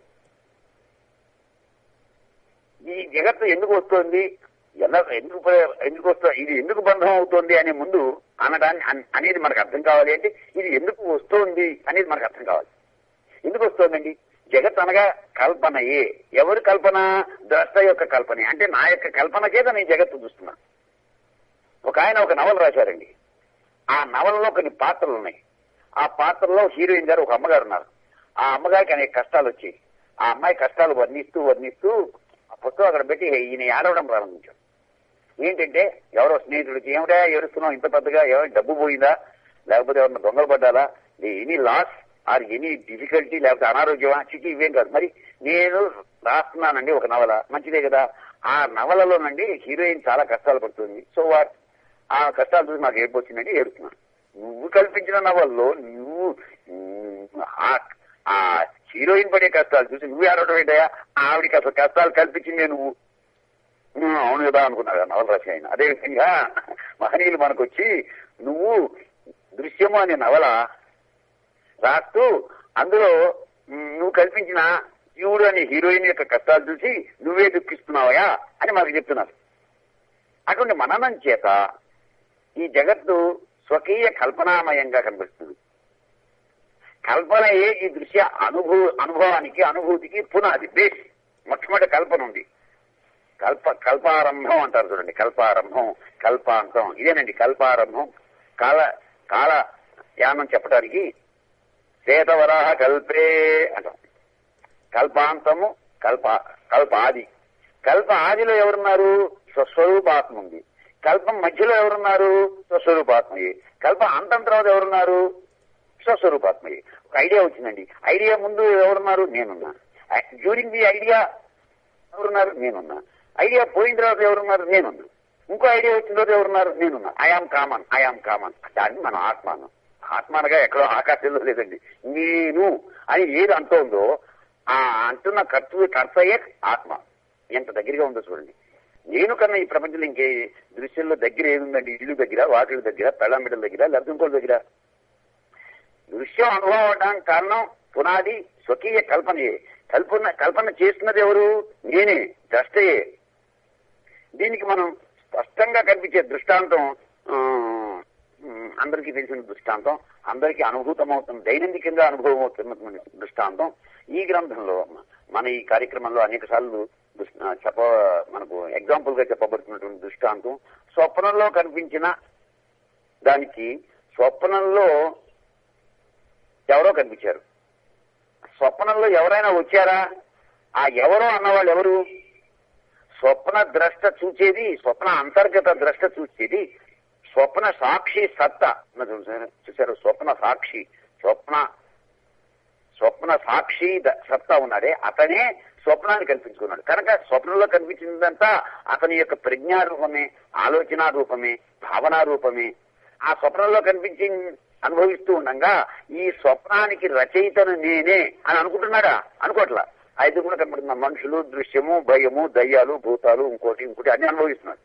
ఈ జగత్తు ఎందుకు వస్తుంది ఎలా ఎందుకు ప్ర- ఎందుకు వస్తుంది ఇది ఎందుకు బంధం అవుతుంది అనే ముందు అనడాన్ని అన్- అనేది మనకు అర్థం కావాలి అంటే ఇది ఎందుకు వస్తోంది అనేది మనకు అర్థం కావాలి ఎందుకు వస్తోందండి జగత్ అనగా కల్పనయే ఎవరి కల్పన ద్రష్ట యొక్క కల్పనే అంటే నా యొక్క కల్పన చేత నేను జగత్తు చూస్తున్నా ఒక ఆయన ఒక నవల రాశారండి ఆ నవలలో కొన్ని పాత్రలు ఉన్నాయి ఆ పాత్రలో హీరోయిన్ గారు ఒక అమ్మగారు ఉన్నారు ఆ అమ్మగారికి అనేక కష్టాలు వచ్చాయి ఆ అమ్మాయి కష్టాలు వర్ణిస్తూ వర్ణిస్తూ ఆ పుస్తకం అక్కడ పెట్టి ఈయన ఏడవడం ప్రారంభించాడు ఏంటంటే ఎవరో స్నేహితుడికి ఏమిటా ఏడుస్తున్నావు ఇంత పెద్దగా ఏమైనా డబ్బు పోయిందా లేకపోతే ఎవరన్నా దొంగలు పడ్డారా any loss or any difficulty లేకపోతే అనారోగ్యమా చిచి ఇవేం కాదు మరి నేను రాస్తున్నానండి ఒక నవల మంచిదే కదా ఆ నవలలోనండి హీరోయిన్ చాలా కష్టాలు పడుతుంది సో వాట్ ఆ కష్టాలు చూసి నాకు ఏడుపు వచ్చిందండి ఏడుస్తున్నాను నువ్వు కల్పించిన నవల్లో నువ్వు ఉమ్, ఆ- ఆ హీరోయిన్ పడే కష్టాలు చూసి నువ్వు ఏడవటం ఏంటయ్యా ఆవిడికి అసలు కష్టాలు కల్పించిందే నువ్వు ఉమ్, అవును కదా అనుకున్నాడు నవల రాసి ఆయన అదేవిధంగా మహనీయులు మనకు వచ్చి నువ్వు దృశ్యము అనే నవల రాస్తూ అందులో ఉమ్, నువ్వు కల్పించిన జీవుడు అనే హీరోయిన్ యొక్క కష్టాలు చూసి నువ్వే దుఃఖిస్తున్నావయా అని మనకు చెప్తున్నారు అటువంటి మననం చేత ఈ జగత్తు స్వకీయ కల్పనామయంగా కనిపిస్తుంది కల్పనయే ఈ దృశ్య అనుభవ అనుభవానికి అనుభూతికి పునాది బేస్ మొట్టమొదటి కల్పన ఉంది కల్ప కల్పారంభం అంటారు చూడండి కల్పారంభం కల్పాంతం ఇదేనండి కల్పారంభం కాల కాల యానం చెప్పడానికి శ్వేతవరాహ కల్పే అంటాం కల్పాంతము కల్ప కల్ప ఆది కల్ప ఆదిలో ఎవరున్నారు స్వస్వరూపాత్మ ఉంది కల్పం మధ్యలో ఎవరున్నారు స్వస్వరూపాత్మయే కల్ప అంతం తర్వాత ఎవరున్నారు స్వస్వరూపాత్మయే ఒక ఐడియా వచ్చిందండి ఐడియా ముందు ఎవరున్నారు నేనున్నా డ్యూరింగ్ ది ఐడియా ఎవరున్నారు నేనున్నా ఐడియా పోయిన తర్వాత ఎవరున్నారు నేనున్నా ఇంకో ఐడియా వచ్చిన తర్వాత ఎవరున్నారు నేనున్నా ఐఆమ్ కామన్ ఐఆమ్ కామన్ దాన్ని మనం ఆత్మాను ఆత్మానగా ఎక్కడో ఆకాశంలో లేదండి నేను అని ఏది అంటుందో ఆ అంటున్న కర్త కర్తయే ఆత్మ ఎంత దగ్గరగా ఉందో చూడండి నేను కన్నా ఈ ప్రపంచంలో ఇంకే దృశ్యంలో దగ్గర ఏముందండి ఇల్లు దగ్గర వాకిల దగ్గర పెళ్ళంబిడ్డల దగ్గర లేకపోతే ఇంకోళ్ళ దగ్గర దృశ్యం అనుభవం అవడానికి కారణం పునాది స్వకీయ కల్పనయే కల్పన కల్పన చేస్తున్నది ఎవరు నేనే ద్రష్టయే దీనికి మనం స్పష్టంగా కనిపించే దృష్టాంతం ఆ, ఉమ్, అందరికీ తెలిసిన దృష్టాంతం అందరికీ అనుభూతమవుతున్న దైనందికంగా అనుభవం అవుతున్నటువంటి దృష్టాంతం ఈ గ్రంథంలో మన ఈ కార్యక్రమంలో అనేక సార్లు చెప్ప మనకు ఎగ్జాంపుల్ గా చెప్పబడుతున్నటువంటి దృష్టాంతం స్వప్నంలో కనిపించిన దానికి స్వప్నంలో ఎవరో కనిపించారు స్వప్నంలో ఎవరైనా వచ్చారా ఆ ఎవరో అన్నవాళ్ళు ఎవరు స్వప్న ద్రష్ట చూచేది స్వప్న అంతర్గత ద్రష్ట చూచేది స్వప్న సాక్షి సత్తా ఉన్న చూసారా చూసారు స్వప్న సాక్షి స్వప్న స్వప్న సాక్షి ద- సత్తా ఉన్నాడే అతనే స్వప్నాన్ని కల్పించుకున్నాడు కనుక స్వప్నంలో కనిపించిందంతా అతని యొక్క ప్రజ్ఞా రూపమే ఆలోచన రూపమే భావనా రూపమే ఆ స్వప్నంలో కనిపించి అనుభవిస్తూ ఉండగా ఈ స్వప్నానికి రచయితను నేనే అని అనుకుంటున్నాడా అనుకోవట్లా అయితే కూడా కనబడుతున్న మనుషులు దృశ్యము భయము దయ్యాలు భూతాలు ఇంకోటి ఇంకోటి అన్ని అనుభవిస్తున్నాడు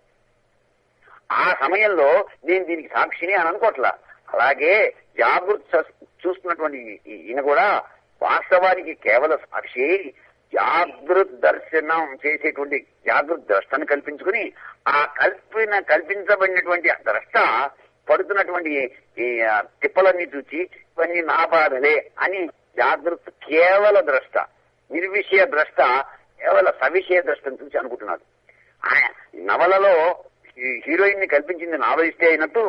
ఆ సమయంలో నేను దీనికి సాక్షిని అని అనుకోవట్లా అలాగే జాగృత్ స- చూస్తున్నటువంటి ఈ- ఈ- ఈయన కూడా వాస్తవానికి కేవల సాక్షి జాగృత్ దర్శనం చేసేటువంటి జాగృత్ ద్రష్టను కల్పించుకుని ఆ కల్పిన కల్పించబడినటువంటి ఆ ద్రష్ట పడుతున్నటువంటి ఈ ఆ, తిప్పలన్నీ చూచి ఇవన్నీ నా బాధలే అని జాగృత్ కేవల ద్రష్ట నిర్విషయ ద్రష్ట కేవల సవిషయ ద్రష్టను చూసి అనుకుంటున్నాడు ఆ నవలలో ఈ హీరోయిన్ ని కల్పించింది నావలిస్తే అయినట్టు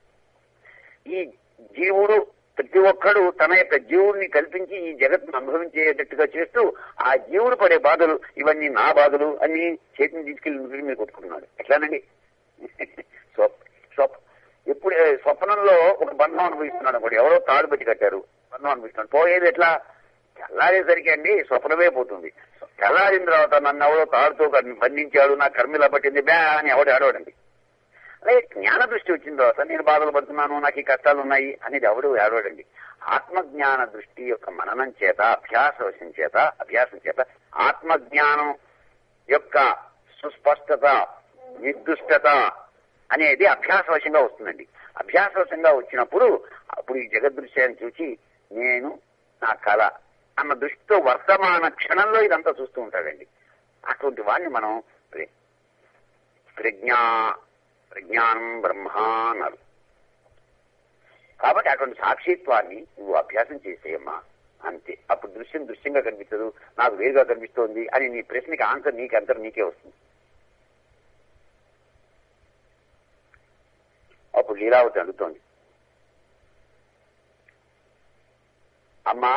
ఈ జీవుడు ప్రతి ఒక్కడు తన యొక్క జీవుడిని కల్పించి ఈ జగత్తును అనుభవించేటట్టుగా చేస్తూ ఆ జీవుడు పడే బాధలు ఇవన్నీ నా బాధలు అని చేతిని తీసుకెళ్లి నువ్వు మీద కొట్టుకుంటున్నాడు ఎట్లానండి స్వప్ స్వప్ ఎప్పుడు ఏ, స్వప్నంలో ఒక బంధం అనుభవిస్తున్నాడు అనుకోండి ఎవరో తాడు పెట్టి కట్టారు బంధం అనుభవిస్తున్నాడు పోయేది ఎట్లా తెల్లారేసరికి అండి స్వప్నమే పోతుంది తెల్లారిన తర్వాత నన్ను ఎవరో తాడుతో బంధించాడు నా కర్మిలా పట్టింది బ్యా అని ఎవడు ఆడవాడండి అలాగే జ్ఞాన దృష్టి వచ్చిన తర్వాత నేను బాధలు పడుతున్నాను నాకు ఈ కష్టాలు ఉన్నాయి అనేది ఎవడు ఏడవడండి ఆత్మజ్ఞాన దృష్టి యొక్క మననం చేత అభ్యాసవశం చేత అభ్యాసం చేత ఆత్మజ్ఞానం యొక్క సుస్పష్టత నిర్దుష్టత అనేది అభ్యాసవశంగా వస్తుందండి అభ్యాసవశంగా వచ్చినప్పుడు అప్పుడు ఈ జగదృశ్యాన్ని చూచి నేను నా కళ అన్న దృష్టితో వర్తమాన క్షణంలో ఇదంతా చూస్తూ ఉంటాడండి అటువంటి వాడిని మనం ప్రే- ప్రజ్ఞా ప్రజ్ఞానం బ్రహ్మ అన్నారు కాబట్టి అటువంటి సాక్షిత్వాన్ని నువ్వు అభ్యాసం చేసేయమ్మా అంతే అప్పుడు దృశ్యం దృశ్యంగా కనిపించదు నాకు వేరుగా కనిపిస్తోంది అని నీ ప్రశ్నకి ఆన్సర్ నీకు అంతరం నీకే వస్తుంది అప్పుడు లీలావతి అడుగుతోంది అమ్మా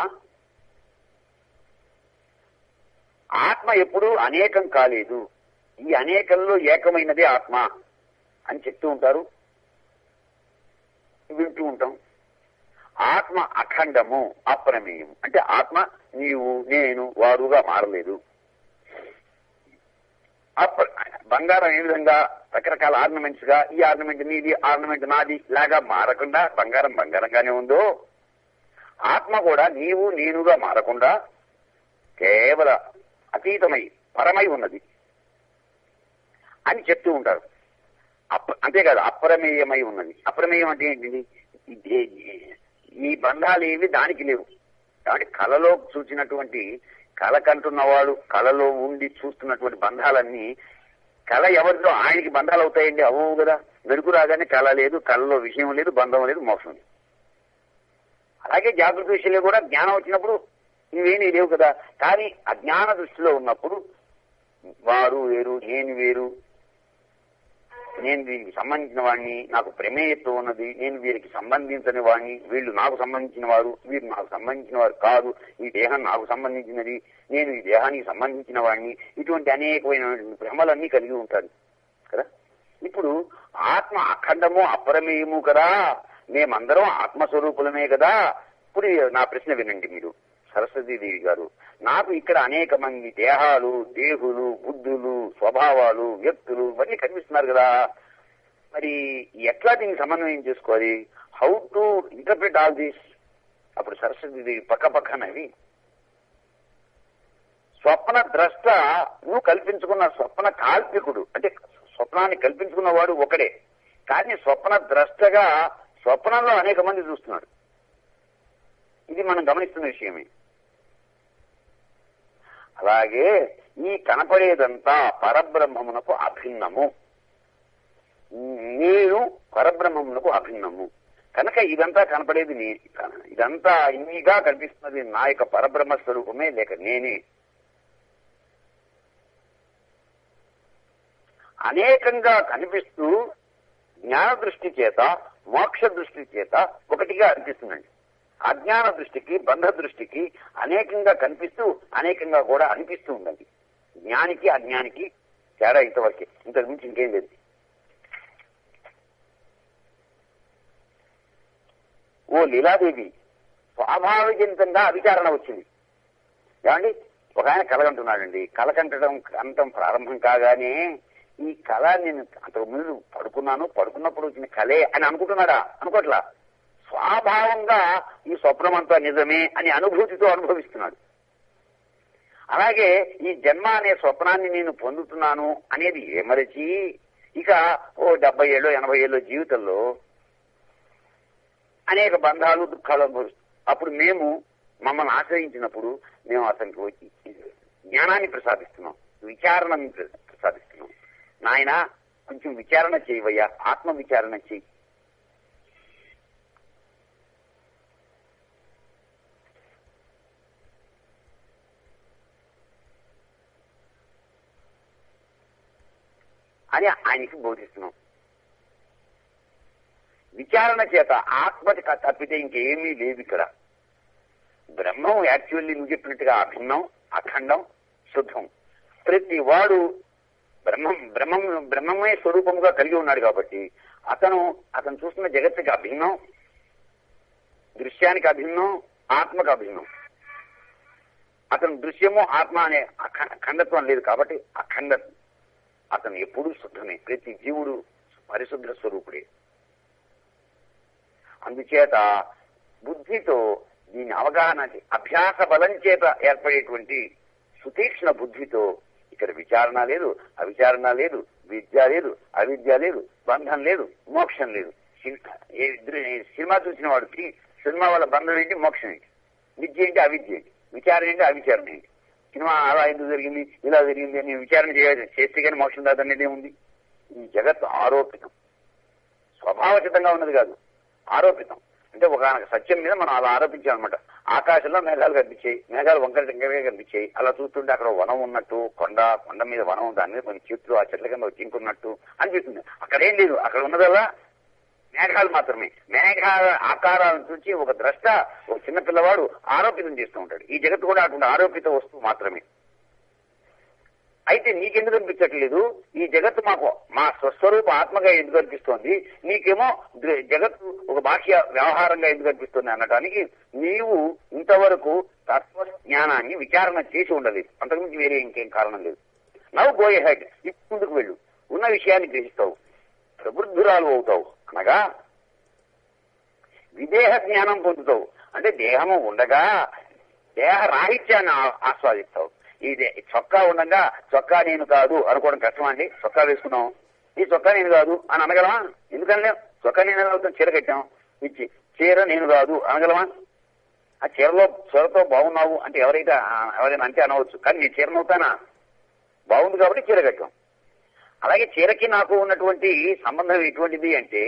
ఆత్మ ఎప్పుడూ అనేకం కాలేదు ఈ అనేకంలో ఏకమైనదే ఆత్మ అని చెప్తూ ఉంటారు వింటూ ఉంటాం ఆత్మ అఖండము అప్రమేయం అంటే ఆత్మ నీవు నేను వారుగా మారలేదు అప్ప బంగారం ఏ విధంగా రకరకాల ఆర్నమెంట్స్ గా ఈ ఆర్నమెంట్ నీది ఆర్నమెంట్ నాది లాగా మారకుండా బంగారం బంగారంగానే ఉందో ఆత్మ కూడా నీవు నేనుగా మారకుండా కేవల అతీతమై పరమై ఉన్నది అని చెప్తూ ఉంటారు అప్ప అంతేకాదు అప్రమేయమై ఉన్నది అప్రమేయం అంటే ఏంటిది ఇది- ఈ బంధాలు ఏవి దానికి లేవు కాబట్టి కళలో చూసినటువంటి కళ కంటున్నవాడు కళలో ఉండి చూస్తున్నటువంటి బంధాలన్నీ కళ ఎవరితో ఆయనకి బంధాలు అవుతాయండి అవ్వవు కదా వెలుగు రాగానే కళ లేదు కళలో విషయం లేదు బంధం లేదు మోసం లేదు అలాగే జాగృత విషయంలో కూడా జ్ఞానం వచ్చినప్పుడు ఇవేమీ లేవు కదా కానీ అజ్ఞాన దృష్టిలో ఉన్నప్పుడు వారు వేరు నేను వేరు నేను దీనికి సంబంధించిన వాడిని నాకు ప్రమేయత్వం ఉన్నది నేను వీరికి సంబంధించని వాడిని వీళ్ళు నాకు సంబంధించిన వారు వీరు నాకు సంబంధించిన వారు కాదు ఈ దేహం నాకు సంబంధించినది నేను ఈ దేహానికి సంబంధించిన వాడిని ఇటువంటి అనేకమైన భ్రమలన్నీ కలిగి ఉంటాడు కదా ఇప్పుడు ఆత్మ అఖండము అపరమేయము కదా మేమందరం ఆత్మస్వరూపులమే కదా ఇప్పుడు నా ప్రశ్న వినండి మీరు సరస్వతీదేవి గారు నాకు ఇక్కడ అనేక మంది దేహాలు దేహులు బుద్ధులు స్వభావాలు వ్యక్తులు ఇవన్నీ కనిపిస్తున్నారు కదా మరి ఎట్లా దీన్ని సమన్వయం చేసుకోవాలి how to interpret all these అప్పుడు సరస్వతీదేవి పక్క పక్కనవి స్వప్న ద్రష్ట నువ్వు కల్పించుకున్న స్వప్న కాల్పికుడు అంటే స్వప్నాన్ని కల్పించుకున్నవాడు ఒకడే కానీ స్వప్న ద్రష్టగా స్వప్నంలో అనేక మంది చూస్తున్నాడు ఇది మనం గమనిస్తున్న విషయమే అలాగే ఈ కనపడేదంతా పరబ్రహ్మమునకు అభిన్నము నేను పరబ్రహ్మమునకు అభిన్నము కనుక ఇదంతా కనపడేది నే ఇదంతా ఇన్నిగా కనిపిస్తున్నది నా యొక్క పరబ్రహ్మ స్వరూపమే లేక నేనే అనేకంగా కనిపిస్తూ జ్ఞాన దృష్టి చేత మోక్ష దృష్టి చేత ఒకటిగా అనిపిస్తుందండి అజ్ఞాన దృష్టికి బంధ దృష్టికి అనేకంగా కనిపిస్తూ అనేకంగా కూడా అనిపిస్తూ ఉందండి జ్ఞానికి అజ్ఞానికి తేడా ఇంతవరకే ఇంతకు మించి ఇంకేం లేదు ఓ లీలాదేవి స్వాభావికంగా అవిచారణ వచ్చింది ఏమండి ఒక ఆయన కలగంటున్నాడండి కలకంటడం అంతం ప్రారంభం కాగానే ఈ కళ నేను అంతకు ముందు పడుకున్నాను పడుకున్నప్పుడు వచ్చిన కళే అని అనుకుంటున్నాడా అనుకోట్లా స్వాభావంగా ఈ స్వప్నం అంతా నిజమే అని అనుభూతితో అనుభవిస్తున్నాడు అలాగే ఈ జన్మ అనే స్వప్నాన్ని నేను పొందుతున్నాను అనేది ఏమరచి ఇక ఓ డెబ్బై ఏళ్ళు ఎనభై ఏళ్ళు జీవితంలో అనేక బంధాలు దుఃఖాలు అనుభవిస్తాం అప్పుడు మేము మమ్మల్ని ఆశ్రయించినప్పుడు మేము అతనికి వచ్చి జ్ఞానాన్ని ప్రసాదిస్తున్నాం విచారణని ప్రసాదిస్తున్నాం నాయన కొంచెం విచారణ చేయవయ్యా ఆత్మ విచారణ చేయి అని ఆయనకి బోధిస్తున్నాం విచారణ చేత ఆత్మకి తప్పితే ఇంకేమీ లేదు ఇక్కడ బ్రహ్మం యాక్చువల్లీ నువ్వు చెప్పినట్టుగా అభిన్నం అఖండం శుద్ధం ప్రతి వాడు బ్రహ్మం బ్రహ్మం బ్రహ్మమే స్వరూపంగా కలిగి ఉన్నాడు కాబట్టి అతను అతను చూస్తున్న జగత్తుకి అభిన్నం దృశ్యానికి అభిన్నం ఆత్మకు అభిన్నం అతను దృశ్యము ఆత్మ అనే అఖండత్వం లేదు కాబట్టి అఖండ అతను ఎప్పుడూ శుద్ధమే ప్రతి జీవుడు పరిశుద్ధ స్వరూపుడే అందుచేత బుద్ధితో దీని అవగాహన అభ్యాస బలం చేత ఏర్పడేటువంటి సుతీక్ష్ణ బుద్ధితో ఇక్కడ విచారణ లేదు అవిచారణ లేదు విద్య లేదు అవిద్య లేదు బంధం లేదు మోక్షం లేదు సినిమా చూసిన వాడికి సినిమా వల్ల బంధం ఏంటి మోక్షం ఏంటి విద్య ఏంటి అవిద్య ఏంటి విచారణ ఏంటి అవిచారణ ఏంటి సినిమా అలా ఎందుకు జరిగింది ఇలా జరిగింది అని విచారణ చేయాలి చేస్తే కానీ మోక్షం రాదనేది ఏముంది ఈ జగత్తు ఆరోపితం స్వభావచితంగా ఉన్నది కాదు ఆరోపితం అంటే ఒక సత్యం మీద మనం అలా ఆరోపించామన్నమాట ఆకాశంలో మేఘాలు కనిపించాయి మేఘాలు వంకర టెంకరగా కనిపించాయి అలా చూస్తుంటే అక్కడ వనం ఉన్నట్టు కొండ కొండ మీద వనం దాని మీద కొన్ని చెట్లు ఆ చెట్ల కింద చింకున్నట్టు అనిపిస్తుంది అక్కడ ఏం లేదు అక్కడ ఉన్నదల్లా మేఘాలు మాత్రమే మేఘాల ఆకారాలను చూసి ఒక ద్రష్ట ఒక చిన్న పిల్లవాడు ఆరోపితం చేస్తూ ఉంటాడు ఈ జగత్తు కూడా అటువంటి ఆరోపిత వస్తువు మాత్రమే అయితే నీకెందుకు అనిపించట్లేదు ఈ జగత్తు మాకు మా స్వస్వరూప ఆత్మగా ఎందుకు అనిపిస్తోంది నీకేమో దృ- జగత్తు ఒక బాహ్య వ్యవహారంగా ఎందుకు అనిపిస్తుంది అనడానికి నీవు ఇంతవరకు తత్వ జ్ఞానాన్ని విచారణ చేసి ఉండలేదు అంతకుమించి వేరే ఇంకేం కారణం లేదు నవ్వు గోయ్ హెడ్ ఇప్పుడు ముందుకు వెళ్ళు ఉన్న విషయాన్ని గ్రహిస్తావు ప్రబుద్ధురాలు అవుతావు అనగా విదేహ జ్ఞానం పొందుతావు అంటే దేహము ఉండగా దేహ రాహిత్యాన్ని ఆ- ఆస్వాదిస్తావు ఈ దే- చొక్కా ఉండగా చొక్కా నేను కాదు అనుకోవడం కష్టమా అండి చొక్కా వేసుకున్నాం ఈ చొక్కా నేను కాదు అని అనగలమా ఎందుకనలే చొక్కా నేను ఎలా అవుతాం చీర కట్టాం ఇచ్చి చీర నేను కాదు అనగలమా ఆ చీరలో చీరతో బాగున్నావు అంటే ఎవరైతే ఆ, ఎవరైనా అంటే అనవచ్చు కానీ నేను చీరనవుతానా బాగుంది కాబట్టి చీర కట్టాం అలాగే చీరకి నాకు ఉన్నటువంటి సంబంధం ఎటువంటిది అంటే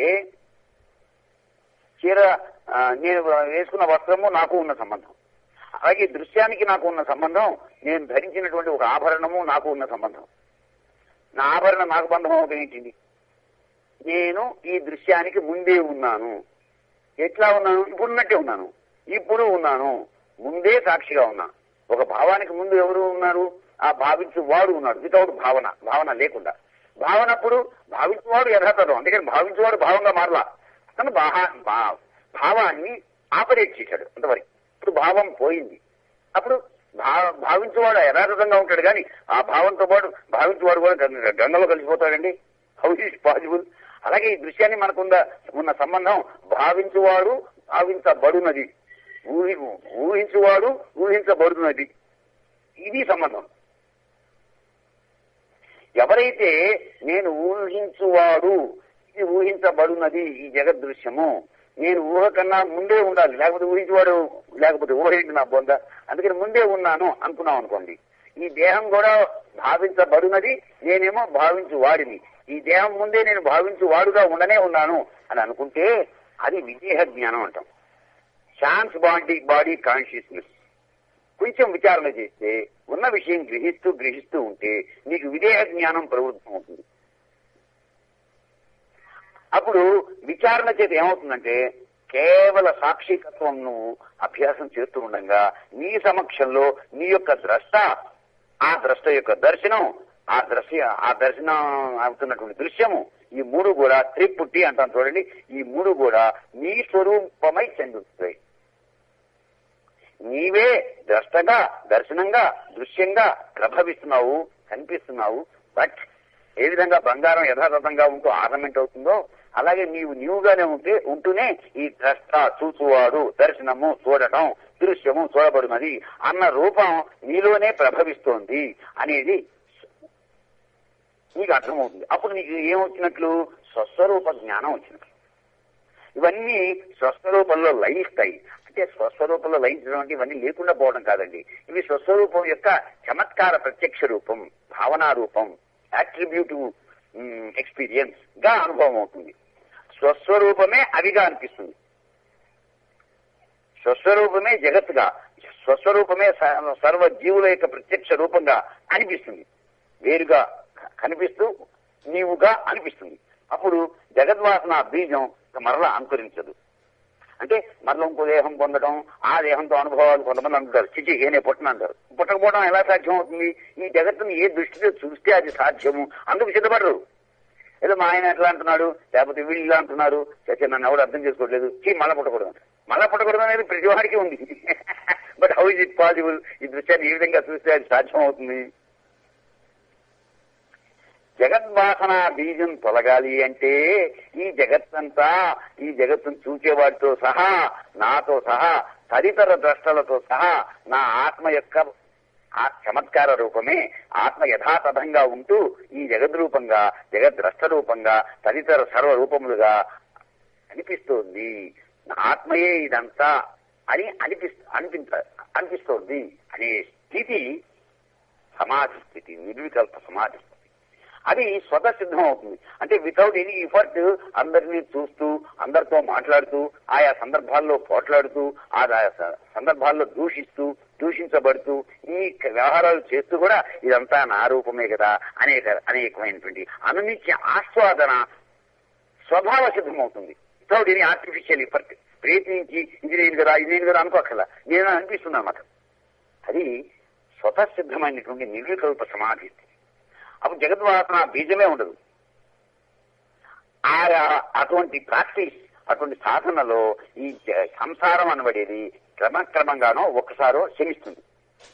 చీర ఆ, నేను వేసుకున్న వస్త్రము నాకు ఉన్న సంబంధం అలాగే దృశ్యానికి నాకు ఉన్న సంబంధం నేను ధరించినటువంటి ఒక ఆభరణము నాకు ఉన్న సంబంధం నా ఆభరణం నాకు బంధం అవుతుంది నేను ఈ దృశ్యానికి ముందే ఉన్నాను ఎట్లా ఉన్నాను ఇప్పుడున్నట్టే ఉన్నాను ఇప్పుడు ఉన్నాను ముందే సాక్షిగా ఉన్నా ఒక భావానికి ముందు ఎవరు ఉన్నారు ఆ భావించు వాడు ఉన్నాడు వితౌట్ భావన భావన లేకుండా భావనప్పుడు భావించువాడు యథాతథం అందుకని భావించువాడు భావంగా మారలా అతను భావా- భా- భావాన్ని ఆపరేట్ చేశాడు అంతవరకు ఇప్పుడు భావం పోయింది అప్పుడు భా- భావించేవాడు యథాతథంగా ఉంటాడు కానీ ఆ భావంతో పాటు భావించేవాడు కూడా గంగ- గంగలో కలిసిపోతాడండి హౌ ఈస్ పాసిబుల్ అలాగే ఈ దృశ్యాన్ని మనకున్న ఉన్న సంబంధం భావించువాడు భావించబడునది ఊహి ఊహించువాడు ఊహించబడుతున్నది ఇది సంబంధం ఎవరైతే నేను ఊహించువాడు ఇది ఊహించబడున్నది ఈ జగదృశ్యము నేను ఊహ కన్నా ముందే ఉండాలి లేకపోతే ఊహించేవాడు లేకపోతే ఊహ ఏంటి నా బొంద అందుకని ముందే ఉన్నాను అనుకున్నాం అనుకోండి ఈ దేహం కూడా భావించబడున్నది నేనేమో భావించు వాడిని ఈ దేహం ముందే నేను భావించు వాడుగా ఉండనే ఉన్నాను అని అనుకుంటే అది విదేహ జ్ఞానం అంటాం ఛాన్స్ బాడీ బాడీ కాన్షియస్నెస్ కొంచెం విచారణ చేస్తే ఉన్న విషయం గ్రహిస్తూ గ్రహిస్తూ ఉంటే నీకు విదేహ జ్ఞానం ప్రవృత్తం అవుతుంది అప్పుడు విచారణ చేత ఏమవుతుందంటే కేవల సాక్షికత్వం నువ్వు అభ్యాసం చేస్తూ ఉండగా నీ సమక్షంలో నీ యొక్క ద్రష్ట ఆ ద్రష్ట యొక్క దర్శనం ఆ దృశ్య ఆ దర్శనం అవుతున్నటువంటి దృశ్యము ఈ మూడు కూడా త్రిపుట్టి అంటాం చూడండి ఈ మూడు కూడా నీ స్వరూపమై చెందుతాయి నీవే ద్రష్టగా దర్శనంగా దృశ్యంగా ప్రభవిస్తున్నావు కనిపిస్తున్నావు బట్ ఏ విధంగా బంగారం యథాతథంగా ఉంటూ ఆర్నమెంట్ అవుతుందో అలాగే నీవు నీవుగానే ఉంటే ఉంటూనే ఈ ద్రష్ట చూచువాడు దర్శనము చూడటం దృశ్యము చూడబడినది అన్న రూపం నీలోనే ప్రభవిస్తోంది అనేది నీకు అర్థమవుతుంది అప్పుడు నీకు ఏమొచ్చినట్లు స్వస్వరూప జ్ఞానం వచ్చినట్లు ఇవన్నీ స్వస్వరూపంలో లయిస్తాయి అంటే స్వస్వరూపంలో లయించడం అంటే ఇవన్నీ లేకుండా పోవడం కాదండి ఇవి స్వస్వరూపం యొక్క చమత్కార ప్రత్యక్ష రూపం భావనా రూపం అట్రిబ్యూటివ్ ఎక్స్పీరియన్స్ గా అనుభవం అవుతుంది స్వస్వరూపమే అవిగా అనిపిస్తుంది స్వస్వరూపమే జగత్తుగా స్వస్వరూపమే స- సర్వ జీవుల యొక్క ప్రత్యక్ష రూపంగా అనిపిస్తుంది వేరుగా క- కనిపిస్తూ నీవుగా అనిపిస్తుంది అప్పుడు జగద్వాసన బీజం మరలా అంకురించదు అంటే మరలా ఇంకో దేహం పొందడం ఆ దేహంతో అనుభవాలు కొంతమంది అంటారు చిచి ఏనే పుట్టను అంటారు పుట్టకపోవడం ఎలా సాధ్యం అవుతుంది ఈ జగత్తుని ఏ దృష్టితో చూస్తే అది సాధ్యము అందుకు సిద్ధపడరు ఏదో మా ఆయన ఎట్లా అంటున్నాడు లేకపోతే వీళ్ళు ఇలా అంటున్నారు చచ్చే నన్ను ఎవడు అర్థం చేసుకోవట్లేదు చీ మళ్ళా పుట్టకూడదు అంటారు. మళ్ళా పుట్టకూడదు అనేది ప్రతి వాడికి ఉంది but how is it possible ఈ దృశ్యాన్ని ఏ విధంగా చూస్తే అది సాధ్యం అవుతుంది జగద్వాసన బీజం తొలగాలి అంటే ఈ జగత్తంతా ఈ జగత్తును చూచేవాడితో సహా నాతో సహా తదితర ద్రష్టలతో సహా నా ఆత్మ యొక్క ఆ చమత్కార రూపమే ఆత్మ యథాతథంగా ఉంటూ ఈ జగద్రూపంగా జగద్ద్రష్ట రూపంగా తదితర సర్వ రూపములుగా అనిపిస్తోంది నా ఆత్మయే ఇదంతా అని అనిపిస్తు అనిపించ అనిపిస్తోంది అనే స్థితి సమాధి స్థితి నిర్వికల్ప సమాధి స్థితి అది స్వతసిద్ధం అవుతుంది అంటే వితౌట్ ఎనీ ఎఫర్ట్ అందరినీ చూస్తూ అందరితో మాట్లాడుతూ ఆయా సందర్భాల్లో పోట్లాడుతూ ఆయా స- సందర్భాల్లో దూషిస్తూ దూషించబడుతూ ఈ వ్యవహారాలు చేస్తూ కూడా ఇదంతా నా రూపమే కదా అనేక అనేకమైనటువంటి అనునిత్య ఆస్వాదన స్వభావ సిద్ధమవుతుంది వితౌట్ ఎనీ ఆర్టిఫిషియల్ ఎఫర్ట్ ప్రయత్నించి ఇది నేను కదా ఇది నేను కదా అనుకోకల నేను అనిపిస్తుంది అన్నమాట అది స్వతసిద్ధమైనటువంటి నిర్వికల్ప సమాధి అప్పుడు జగద్వాసన బీజమే ఉండదు ఆ అటువంటి ప్రాక్టీస్ అటువంటి సాధనలో ఈ జ- సంసారం అనబడేది క్రమక్రమంగానో ఒక్కసారో శమిస్తుంది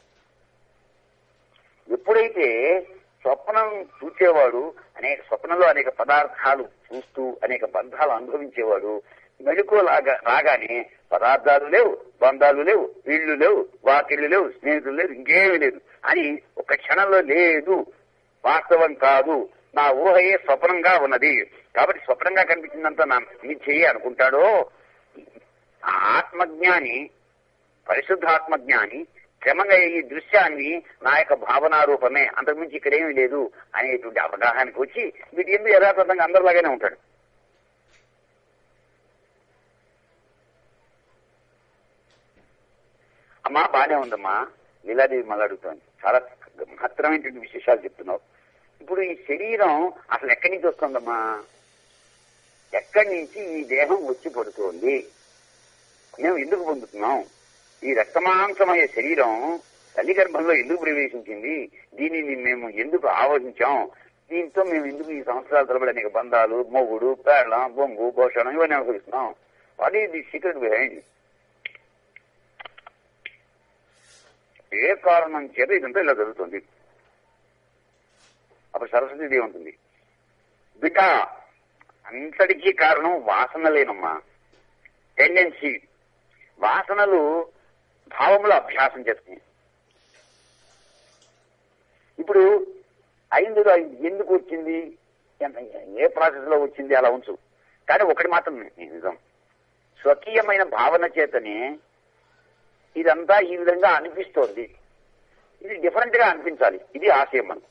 ఎప్పుడైతే స్వప్నం చూచేవాడు అనేక స్వప్నంలో అనేక పదార్థాలు చూస్తూ అనేక బంధాలు అనుభవించేవాడు మెళుకులాగా రాగానే పదార్థాలు లేవు బంధాలు లేవు వీళ్ళు లేవు వాకిళ్ళు లేవు స్నేహితులు లేవు ఇంకేమీ లేదు అని ఒక క్షణంలో లేదు వాస్తవం కాదు నా ఊహయే స్వప్నంగా ఉన్నది కాబట్టి స్వప్నంగా కనిపించిందంతా నా మిథ్యే అనుకుంటాడో ఆ ఆత్మజ్ఞాని పరిశుద్ధాత్మజ్ఞాని క్రమంగా ఈ దృశ్యాన్ని నా యొక్క భావనారూపమే అంతకుమించి ఇక్కడేమీ లేదు అనేటువంటి అవగాహనకు వచ్చి వీటి ఎందుకు యథాతథంగా అందరిలాగానే ఉంటాడు అమ్మా బానే ఉందమ్మా లీలాదేవి మళ్ళీ అడుగుతోంది చాలా మహత్తరమైనటువంటి విశేషాలు చెప్తున్నావు ఇప్పుడు ఈ శరీరం అసలు ఎక్కడి నుంచి వస్తుందమ్మా ఎక్కడి నుంచి ఈ దేహం వచ్చి పడుతోంది మేము ఎందుకు పొందుతున్నాం ఈ రక్తమాంసమయ్యే శరీరం తల్లి గర్భంలో ఎందుకు ప్రవేశించింది దీనిని మేము ఎందుకు ఆవహించాం దీంతో మేము ఎందుకు ఈ సంవత్సరాల తరబడి అనేక బంధాలు మొగుడు పేళ్ళం బొంగు పోషణం ఇవన్నీ అనుభవిస్తున్నాం what is the secret behind ఏ కారణం చేత ఇదంతా ఇలా జరుగుతుంది అప్పుడు సరస్వతీదేవి ఉంటుంది బిడ్డ అంతటికీ కారణం వాసనలేనమ్మా టెండెన్సీ వాసనలు భావములు అభ్యాసం చేస్తున్నాయి ఇప్పుడు అయింది అయింది. ఎందుకు వచ్చింది ఎంత- ఏ ప్రాసెస్ లో వచ్చింది అలా ఉంచు కానీ ఒకటి మాత్రం నిజం స్వకీయమైన భావన చేతనే ఇదంతా ఈ విధంగా అనిపిస్తోంది ఇది డిఫరెంట్ గా అనిపించాలి ఇది ఆశయం మనకు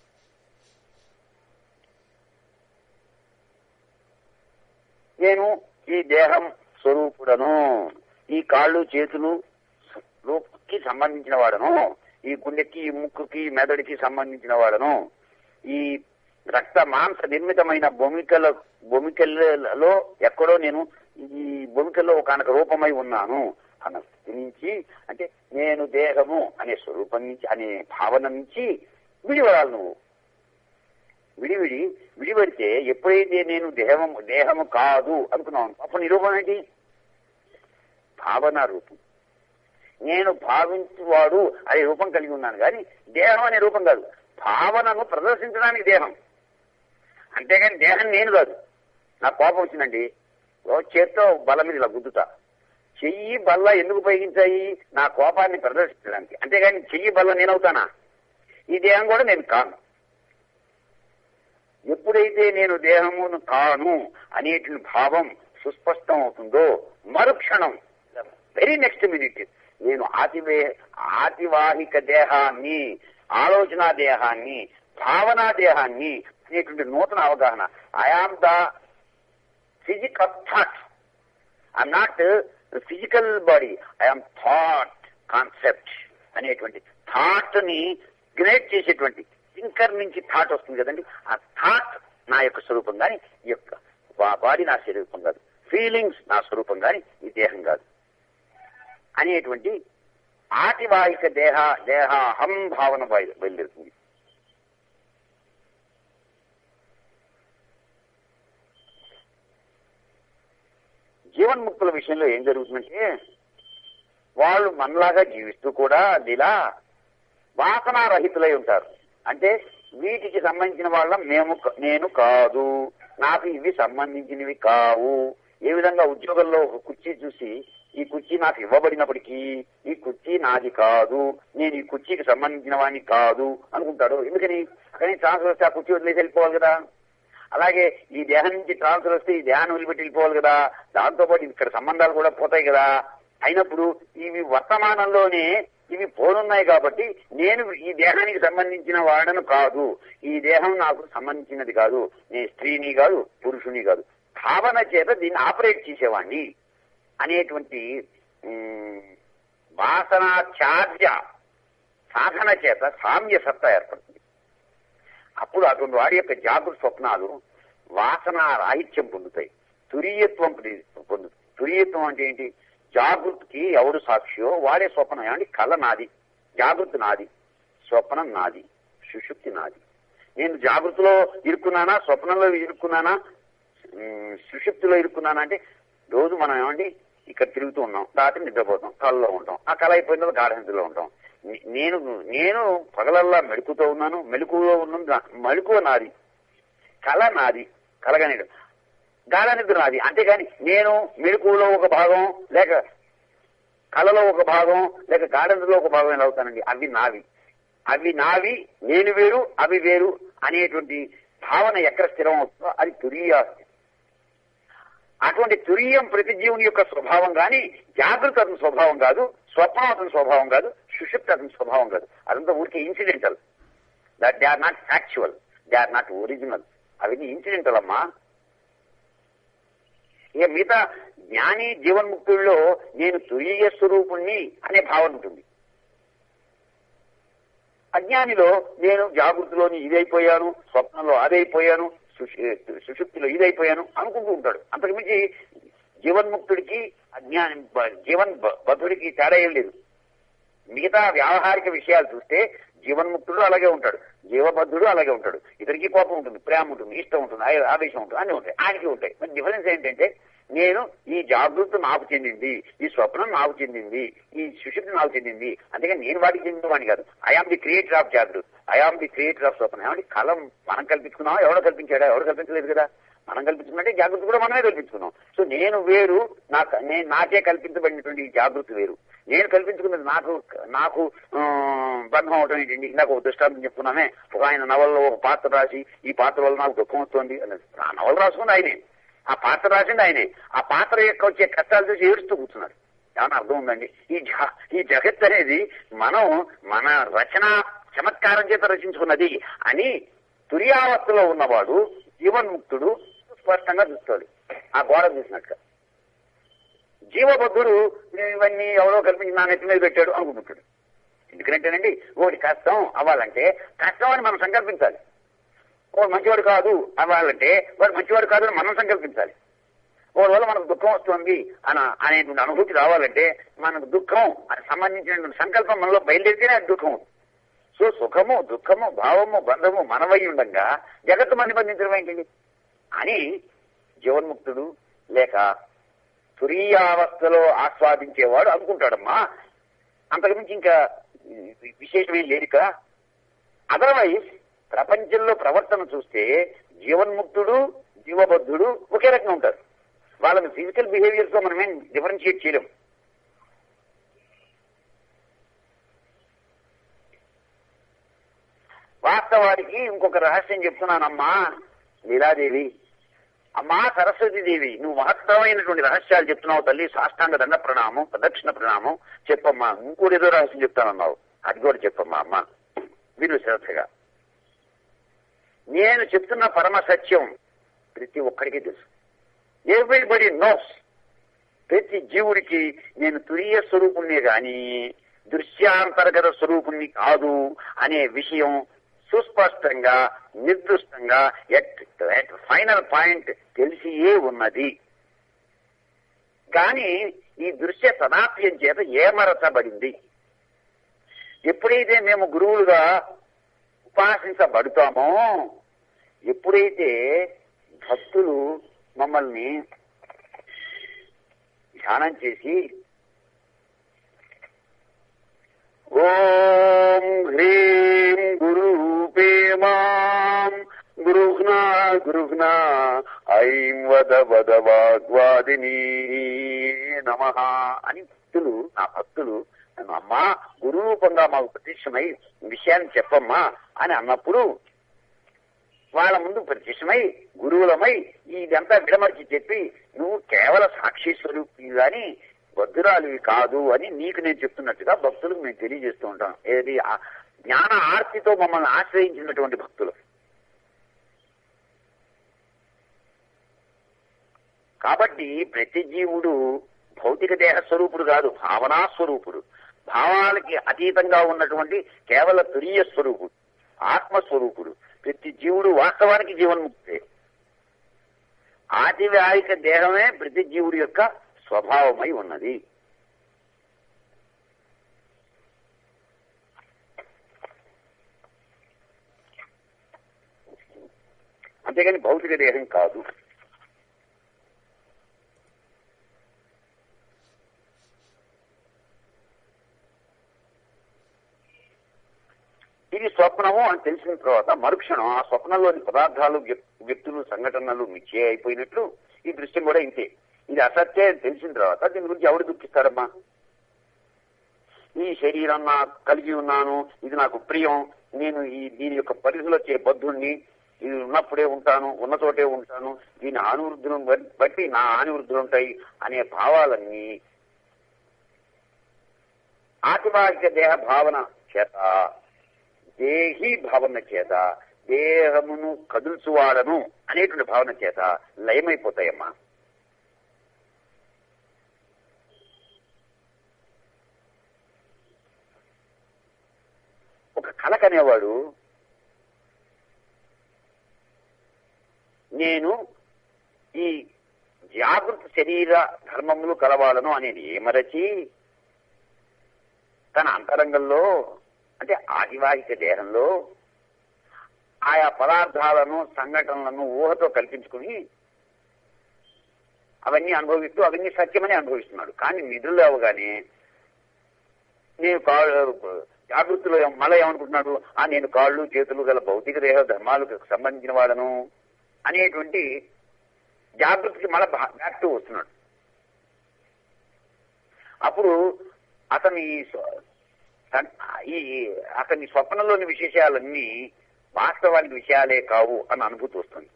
నేను ఈ దేహం స్వరూపుడను ఈ కాళ్ళు చేతులు రూపుకి సంబంధించిన వాడను ఈ గుండెకి ఈ ముక్కుకి ఈ మెదడుకి సంబంధించిన వాడను ఈ రక్త మాంస నిర్మితమైన భూమికల భూమికలలో ఎక్కడో నేను ఈ భూమికల్లో ఒకనొక రూపమై ఉన్నాను అన్న స్థితి నుంచి అంటే నేను దేహము అనే స్వరూపం నుంచి అనే భావన నుంచి విడివడాలి నువ్వు విడివిడి విడిపడితే ఎప్పుడైతే నేను దేహము దేహము కాదు అనుకున్నాను అప్పుడు నీ రూపం ఏంటి భావన రూపం నేను భావించువాడు అనే రూపం కలిగి ఉన్నాను కానీ దేహం అనే రూపం కాదు భావనను ప్రదర్శించడానికి దేహం అంతేగాని దేహం నేను కాదు నాకు కోపం వచ్చిందండి ఓ చేత్తో బల్ల మీద ఇలా గుద్దుతా చెయ్యి బల్ల ఎందుకు ఉపయోగించాయి నా కోపాన్ని ప్రదర్శించడానికి అంతేగాని చెయ్యి బల్ల నేనవుతానా ఈ దేహం కూడా నేను కాను ఎప్పుడైతే నేను దేహమును కాను అనేటువంటి భావం సుస్పష్టం అవుతుందో మరుక్షణం వెరీ నెక్స్ట్ మినిట్ నేను ఆతివే ఆతివాహిక దేహాన్ని ఆలోచన దేహాన్ని భావనా దేహాన్ని అనేటువంటి నూతన అవగాహన I am the physical thought I'm not physical body I'm thought concept అనేటువంటి థాట్ ని గ్రేట్ చేసేటువంటి థింకర్ నుంచి థాట్ వస్తుంది కదండి ఆ థాట్ నా యొక్క స్వరూపం కానీ ఈ యొక్క బాడీ నా స్వరూపం కాదు ఫీలింగ్స్ నా స్వరూపం కానీ ఈ దేహం కాదు అనేటువంటి ఆతివాహిక దేహ దేహాహం భావన బయలు- బయలుదేరుతుంది జీవన్ముక్తుల విషయంలో ఏం జరుగుతుందంటే వాళ్ళు మనలాగా జీవిస్తూ కూడా ఇలా వాసనారహితులై ఉంటారు అంటే వీటికి సంబంధించిన వాళ్ళ మేము క- నేను కాదు నాకు ఇవి సంబంధించినవి కావు ఏ విధంగా ఉద్యోగంలో ఒక కుర్చీ చూసి ఈ కుర్చీ నాకు ఇవ్వబడినప్పటికీ ఈ కుర్చీ నాది కాదు నేను ఈ కుర్చీకి సంబంధించిన వాడిని కాదు అనుకుంటాడు ఎందుకని కానీ ట్రాన్స్ఫర్ వస్తే ఆ కుర్చీ వదిలేసి వెళ్ళిపోవాలి కదా అలాగే ఈ దేహం నుంచి ట్రాన్స్ఫర్ వస్తే ఈ దేహాన్ని వదిలిపెట్టి వెళ్ళిపోవాలి కదా దాంతో పాటు ఇక్కడ సంబంధాలు కూడా పోతాయి కదా అయినప్పుడు ఇవి వర్తమానంలోనే ఇవి పోనున్నాయి కాబట్టి నేను ఈ దేహానికి సంబంధించిన వాడను కాదు ఈ దేహం నాకు సంబంధించినది కాదు నేను స్త్రీని కాదు పురుషుని కాదు భావన చేత దీన్ని ఆపరేట్ చేసేవాణ్ణి అనేటువంటి ఉమ్, వాసనా చార్య సాధన చేత సామ్య సత్తా ఏర్పడుతుంది అప్పుడు అటువంటి వాడి యొక్క జాగృత స్వప్నాలు వాసన రాహిత్యం పొందుతాయి తురీయత్వం పొంది- పొందుతాయి తురీయత్వం అంటే ఏంటి జాగృతికి ఎవడు సాక్షియో వాడే స్వప్నం ఏమంటే కళ నాది జాగృతి నాది స్వప్నం నాది సుషుప్తి నాది నేను జాగృతిలో ఇరుక్కున్నానా స్వప్నంలో ఇరుక్కున్నానా ఉమ్, సుషుప్తిలో ఇరుక్కున్నానా అంటే రోజు మనం ఏమండి ఇక్కడ తిరుగుతూ ఉన్నాం రాత్రి నిద్రపోతాం కళ్ళలో ఉంటాం ఆ కళ అయిపోయిన తర్వాత గాఢనిద్రలో ఉంటాం నే- నేను నేను పగలల్లా మెడుకుతో ఉన్నాను మెలకువలో ఉన్న మెలకువ నాది కళ నాది కలగనేడు గాఢ నిద్ర నాది అంతేగాని నేను మెలకువలో ఒక భాగం లేక కళలో ఒక భాగం లేక గాఢనిద్రలో ఒక భాగం ఎలా అవుతానండి అవి నావి అవి నావి నేను వేరు అవి వేరు అనేటువంటి భావన ఎక్కడ స్థిరం అవుతుందో అది తురీయాస్తి అటువంటి తురీయం ప్రతి జీవుని యొక్క స్వభావం గాని జాగృత అతని స్వభావం కాదు స్వప్నం అతని స్వభావం కాదు సుషుప్తి అతని స్వభావం కాదు అదంతా ఊరికే incidental that they are not factual they are not original అవన్నీ ఇన్సిడెంటల్ అమ్మా ఇక మిగతా జ్ఞాని జీవన్ముక్తుల్లో నేను తురీయ స్వరూపుణ్ణి అనే భావన ఉంటుంది అజ్ఞానిలో నేను జాగృతిలోని ఇదైపోయాను స్వప్నంలో అదైపోయాను సుషు- సుషుప్తిలో ఇదైపోయాను అనుకుంటూ ఉంటాడు అంతకుమించి జీవన్ముక్తుడికి అజ్ఞాని బ- జీవన్ బ- బద్ధుడికి తేడా ఏం లేదు మిగతా వ్యావహారిక విషయాలు చూస్తే జీవన్ముక్తుడు అలాగే ఉంటాడు జీవబద్ధుడు అలాగే ఉంటాడు ఇతనికి కోపం ఉంటుంది ప్రేమ ఉంటుంది ఇష్టం ఉంటుంది ఆయ- ఆవేశం ఉంటుంది అన్ని ఉంటాయి ఆయనకి ఉంటాయి మరి డిఫరెన్స్ ఏంటంటే నేను ఈ జాగృతి నాకు చెందింది ఈ స్వప్నం నాకు చెందింది ఈ సుషుప్తి నాకు చెందింది అంతేగాని నేను వాటికి చెందిన వాడిని కాదు ఐఆమ్ ది క్రియేటర్ ఆఫ్ జాగృత్ ఐఆమ్ ది క్రియేటర్ ఆఫ్ స్వప్నం ఏమంటే కలం మనం కల్పించుకున్నావా ఎవడో కల్పించాడా ఎవరు కల్పించలేదు కదా మనం కల్పించుకున్నట్టే జాగృతి కూడా మనమే కల్పించుకున్నాం సో నేను వేరు నాకు నేను నాకే కల్పించబడినటువంటి ఈ జాగృతి వేరు నేను కల్పించుకున్నది నాకు నాకు ఆ, బంధం అవటం ఏంటండి ఇందాక ఒక దృష్టాంతం చెప్పుకున్నామే ఒక ఆయన నవల్లో ఒక పాత్ర రాసి ఈ పాత్ర వల్ల నాకు దుఃఖం వస్తుంది అన్నది ఆ నవల రాసుకుంది ఆయనే ఆ పాత్ర రాసింది ఆయనే ఆ పాత్ర యొక్క వచ్చే కష్టాలు చూసి ఏడుస్తూ కూర్చున్నాడు ఏమన్నా అర్థం ఉందండి ఈ జ ఈ జగత్ అనేది మనం మన రచన చమత్కారం చేత రచించుకున్నది అని తుర్యావస్థలో ఉన్నవాడు జీవన్ముక్తుడు స్పష్టంగా చూస్తాడు ఆ గోడ చూసినట్టుగా జీవబద్ధుడు ఇవన్నీ ఎవరో కల్పించి నా నెత్తి మీద పెట్టాడు అనుకుంటుంటాడు ఎందుకంటేనండి ఒకటి కష్టం అవ్వాలంటే కష్టం అని మనం సంకల్పించాలి వాడు మంచివాడు కాదు అవ్వాలంటే వాడు మంచివాడు కాదు అని మనం సంకల్పించాలి వాడి వల్ల మనకు దుఃఖం వస్తుంది అన అనేటువంటి అనుభూతి రావాలంటే మనకు దుఃఖం అని సంబంధించినటువంటి సంకల్పం మనలో బయలుదేరితేనే అది దుఃఖం సో సుఖము దుఃఖము భావము బంధము మనవై ఉండగా జగత్తు మంది బంధించడం ఏంటండి అని జీవన్ముక్తుడు లేక తురీయావస్థలో ఆస్వాదించేవాడు అనుకుంటాడమ్మా అంతకుమించి ఇంకా విశేషమేం లేదు ఇక్కడ అదర్వైజ్ ప్రపంచంలో ప్రవర్తన చూస్తే జీవన్ముక్తుడు జీవబద్ధుడు ఒకే రకంగా ఉంటారు వాళ్ళని ఫిజికల్ బిహేవియర్స్ లో మనమేం డిఫరెన్షియేట్ చేయలేం వాస్తవానికి ఇంకొక రహస్యం చెప్తున్నానమ్మా లీలాదేవి అమ్మా సరస్వతీదేవి నువ్వు మహత్తరమైనటువంటి రహస్యాలు చెప్తున్నావు తల్లి సాష్టాంగ దండ ప్రణామం ప్రదక్షిణ ప్రణామం చెప్పమ్మా ఇంకోటి ఏదో రహస్యం చెప్తానన్నావు అది కూడా చెప్పమ్మా అమ్మా విను శ్రద్ధగా నేను చెప్తున్న పరమ సత్యం ప్రతి ఒక్కడికి తెలుసు ఎవ్రీబడి నోస్ ప్రతి జీవుడికి నేను తురీయ స్వరూపుణ్ణి గాని దృశ్యాంతర్గత స్వరూపుణ్ణి కాదు అనే విషయం సుస్పష్టంగా నిర్దిష్టంగా ఎట్ ఎట్ ఫైనల్ పాయింట్ తెలిసియే ఉన్నది కానీ ఈ దృశ్య తదాప్యం చేత ఏమరచబడింది ఎప్పుడైతే మేము గురువులుగా ఉపాసించబడుతామో ఎప్పుడైతే భక్తులు మమ్మల్ని ధ్యానం చేసి ఓం హ్రీం గురూపే మాం గృహ్ణా గృహ్ణా ఐం వద వద వాగ్వాదిని నమ అని భక్తులు నా భక్తులు నన్ను అమ్మా గురూపంగా మాకు ప్రత్యక్షమై విషయాన్ని చెప్పమ్మా అని అన్నప్పుడు వాళ్ళ ముందు ప్రత్యక్షమై గురువులమై ఇదంతా విడమర్చి చెప్పి నువ్వు కేవల సాక్షి స్వరూపి గాని భద్రాలివి కాదు అని నీకు నేను చెప్తున్నట్టుగా భక్తులకు మేము తెలియజేస్తూ ఉంటాం ఏది ఆ జ్ఞాన ఆర్తితో మమ్మల్ని ఆశ్రయించినటువంటి భక్తులు కాబట్టి ప్రతి జీవుడు భౌతిక దేహ స్వరూపుడు కాదు భావనా స్వరూపుడు భావాలకి అతీతంగా ఉన్నటువంటి కేవల తురీయ స్వరూపుడు ఆత్మస్వరూపుడు ప్రతి జీవుడు వాస్తవానికి జీవన్ముక్తే ఆతివ్యాయిక దేహమే ప్రతి జీవుడి యొక్క స్వభావమై ఉన్నది అంతేగాని భౌతిక దేహం కాదు ఇది స్వప్నము అని తెలిసిన తర్వాత మరుక్షణం ఆ స్వప్నంలోని పదార్థాలు వ్యక్- వ్యక్తులు సంఘటనలు మిచ్చే అయిపోయినట్లు ఈ దృశ్యం కూడా ఇంతే ఇది అసత్య అని తెలిసిన తర్వాత దీని గురించి ఎవడు దుఃఖిస్తాడమ్మా ఈ శరీరం నా కలిగి ఉన్నాను ఇది నాకు ప్రియం నేను ఈ దీని యొక్క పరిధిలో చే బద్ధుణ్ణి ఇది ఉన్నప్పుడే ఉంటాను ఉన్న చోటే ఉంటాను దీని ఆనువృద్ధులను బట్- బట్టి నా ఆనువృద్ధులు ఉంటాయి అనే భావాలన్నీ ఆతివాహిక దేహ భావన చేత దేహీ భావన చేత దేహమును కదుల్చువాడను అనేటువంటి భావన చేత లయమైపోతాయమ్మా ఒక కలకనేవాడు నేను ఈ జాగృత శరీర ధర్మములు కలవాలను అనేది ఏమరచి తన అంతరంగంలో అంటే ఆదివాహిక దేహంలో ఆయా పదార్థాలను సంఘటనలను ఊహతో కల్పించుకుని అవన్నీ అనుభవిస్తూ అవన్నీ సత్యమని అనుభవిస్తున్నాడు కానీ నిధులు అవగానే నేను కాళ్ళు జాగృతిలో మళ్ళీ ఏమనుకుంటున్నాడు ఆ నేను కాళ్ళు చేతులు గల భౌతిక దేహ ధర్మాలకు సంబంధించిన వాడను అనేటువంటి జాగృతికి మళ్ళీ బ్యాక్ టు వస్తున్నాడు అప్పుడు అతని స్వ- తన్- ఈ అతని స్వప్నంలోని విశేషాలన్నీ వాస్తవానికి విషయాలే కావు అన్న అనుభూతి వస్తుంది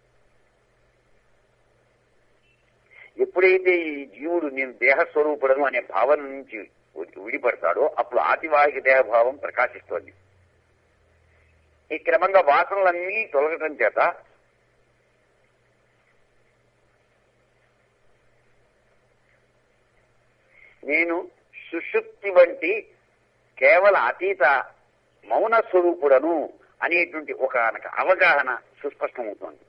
ఎప్పుడైతే ఈ జీవుడు నేను దేహస్వరూపుడను అనే భావన నుంచి వి- విడిపడతాడో అప్పుడు ఆతివాహిక దేహభావం ప్రకాశిస్తోంది ఈ క్రమంగా వాసనలన్నీ తొలగటం చేత నేను సుషుప్తి వంటి కేవల అతీత మౌన స్వరూపుడను అనేటువంటి ఒక అవగాహన సుస్పష్టమవుతోంది